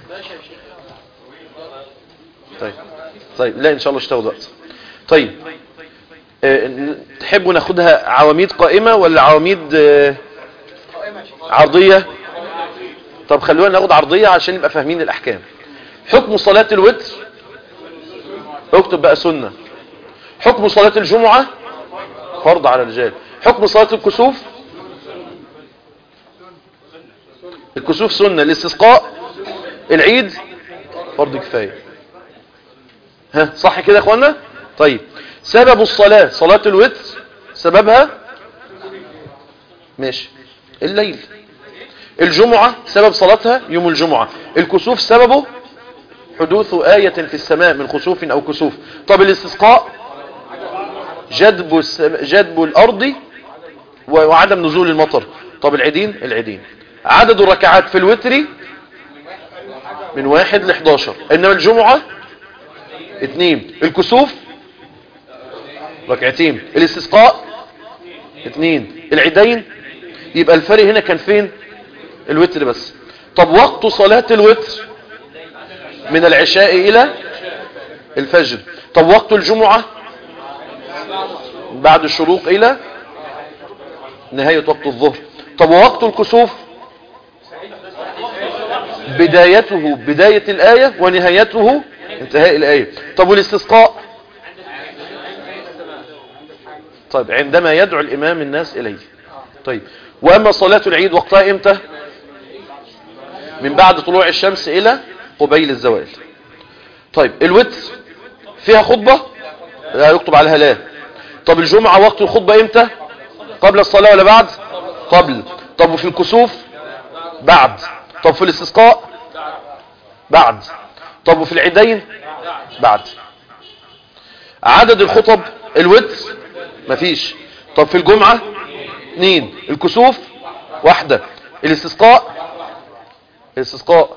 طيب طيب لا ان شاء الله مش تاخد وقت طيب آه، ن- تحبوا ناخدها عواميد قائمة ولا عواميد آه، عرضية طب خلونا ناخد عرضية عشان نبقى فاهمين الأحكام حكم صلاة الوتر اكتب بقى سنة حكم صلاة الجمعة فرض على الرجال حكم صلاة الكسوف الكسوف سنة الاستسقاء العيد فرض كفاية ها صح كده يا اخوانا طيب سبب الصلاة صلاة الوتر سببها ماشي الليل الجمعة سبب صلاتها يوم الجمعة الكسوف سببه حدوث آية في السماء من خسوف أو كسوف طب الاستسقاء جدب, السم... جدب الأرض و- وعدم نزول المطر طب العيدين العيدين عدد الركعات في الوتر من واحد لحداشر إنما الجمعة اتنين الكسوف ركعتين الاستسقاء اتنين العيدين يبقى الفرق هنا كان فين الوتر بس طب وقت صلاة الوتر من العشاء إلى الفجر طب وقت الجمعة بعد الشروق إلى نهاية وقت الظهر طب وقت الكسوف بدايته بداية الآية ونهايته انتهاء الآية طب والاستسقاء طيب عندما يدعو الإمام الناس إليه طيب وأما صلاة العيد وقتها إمتى من بعد طلوع الشمس إلى قبيل الزوال طيب الوتر فيها خطبة لا يكتب عليها لا طب الجمعة وقت الخطبة إمتى قبل الصلاة ولا بعد قبل طب وفي الكسوف بعد طب في الاستسقاء بعد طب وفي العيدين بعد عدد الخطب الوتر مفيش طب في الجمعة اثنين الكسوف واحدة الاستسقاء الاستسقاء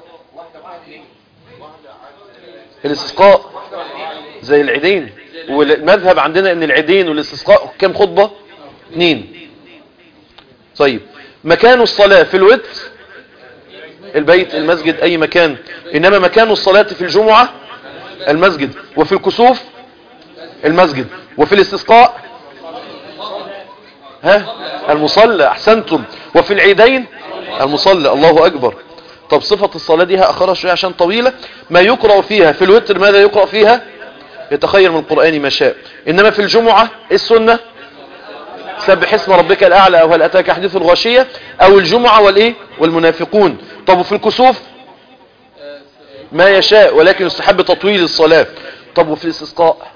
الاستسقاء زي العيدين والمذهب عندنا ان العيدين والاستسقاء كم خطبة اثنين طيب مكان الصلاة في الوتر البيت المسجد اي مكان انما مكان الصلاة في الجمعة المسجد وفي الكسوف المسجد وفي الاستسقاء ها المصلى احسنتم وفي العيدين المصلى الله اكبر طب صفة الصلاة دي هأخرها شوية عشان طويلة ما يقرأ فيها في الوتر ماذا يقرأ فيها يتخير من القرآن ما شاء إنما في الجمعة السنة سبح اسم ربك الأعلى أو هل أتاك حديث الغاشية أو الجمعة والإيه والمنافقون طب وفي الكسوف ما يشاء ولكن يستحب تطويل الصلاة طب وفي الاستسقاء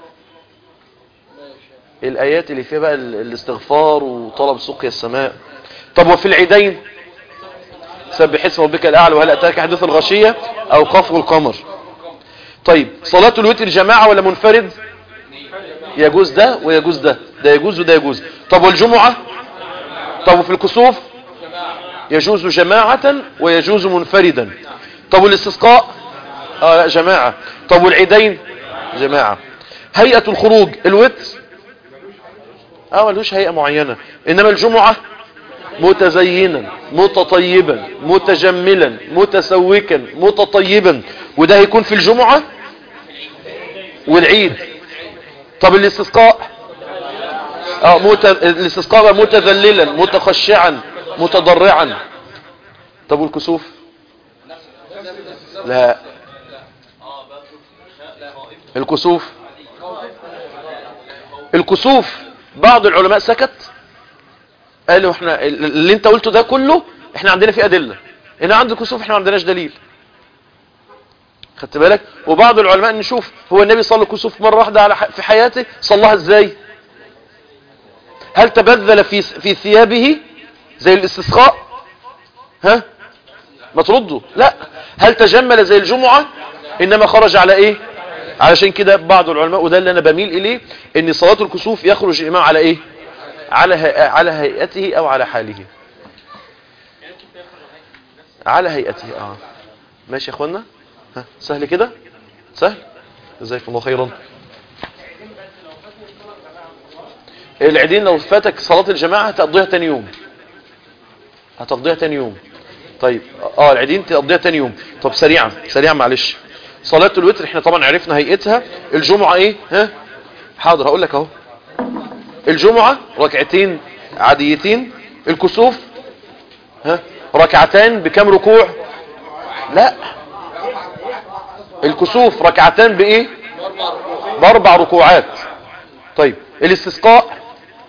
الآيات اللي فيها بقى ال- الاستغفار وطلب سقيا السماء طب وفي العيدين سبح اسم ربك الأعلى وهل أتاك حديث الغاشية أو خفض القمر طيب صلاة الوتر جماعة ولا منفرد يجوز ده ويجوز ده ده يجوز وده يجوز طب والجمعة طب وفي الكسوف يجوز جماعة ويجوز منفردا طب والاستسقاء آه لا جماعة طب والعيدين جماعة هيئة الخروج الوتر اه ملوش هيئة معينة انما الجمعة متزينا متطيبا متجملا متسوكا متطيبا وده هيكون في الجمعة والعيد طب الاستسقاء اه مت... الاستسقاء بقى متذللا متخشعا متضرعا طب والكسوف لا الكسوف الكسوف بعض العلماء سكت قالوا احنا اللي انت قلته ده كله احنا عندنا فيه ادله هنا عند الكسوف احنا ما عندناش دليل خدت بالك وبعض العلماء نشوف هو النبي صلى الكسوف مره واحده على ح- في حياته صلاها ازاي هل تبذل في في ثيابه زي الاستسقاء ها ما تردوا لا هل تجمل زي الجمعه انما خرج على ايه علشان كده بعض العلماء وده اللي انا بميل اليه ان صلاه الكسوف يخرج الامام على ايه على هي- على هيئته او على حاله على هيئته اه ماشي يا اخوانا ها سهل كده سهل جزاكم الله خيرا العيدين لو فاتك صلاة الجماعة هتقضيها تاني يوم هتقضيها تاني يوم طيب اه العيدين تقضيها تاني يوم طب سريعا سريعا معلش صلاة الوتر احنا طبعا عرفنا هيئتها الجمعة ايه ها حاضر هقول لك اهو الجمعة ركعتين عاديتين الكسوف ها ركعتان بكم ركوع لا الكسوف ركعتان بايه باربع ركوعات طيب الاستسقاء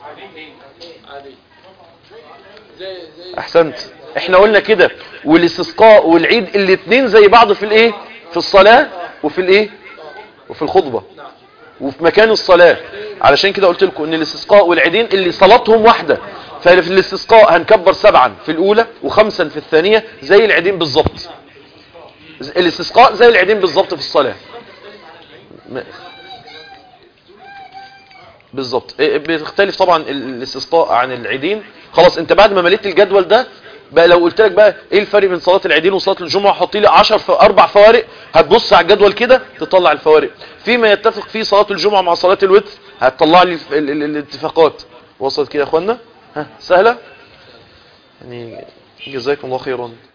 احسنت احنا قلنا كده والاستسقاء والعيد الاتنين زي بعض في الايه في الصلاة وفي الايه وفي الخطبة وفي مكان الصلاة علشان كده قلت لكم ان الاستسقاء والعيدين اللي صلاتهم واحدة ففي الاستسقاء هنكبر سبعا في الاولى وخمسا في الثانية زي العيدين بالظبط الاستسقاء زي العيدين بالظبط في الصلاة م- بالظبط إيه، بتختلف طبعا الاستسقاء عن العيدين خلاص انت بعد ما مليت الجدول ده بقى لو قلت لك بقى ايه الفرق بين صلاه العيدين وصلاه الجمعه حط لي 10 في اربع فوارق هتبص على الجدول كده تطلع الفوارق فيما يتفق فيه صلاه الجمعه مع صلاه الوتر هتطلع لي الف- ال- ال- الاتفاقات وصلت كده يا اخوانا ها سهله يعني جزاكم الله خيرا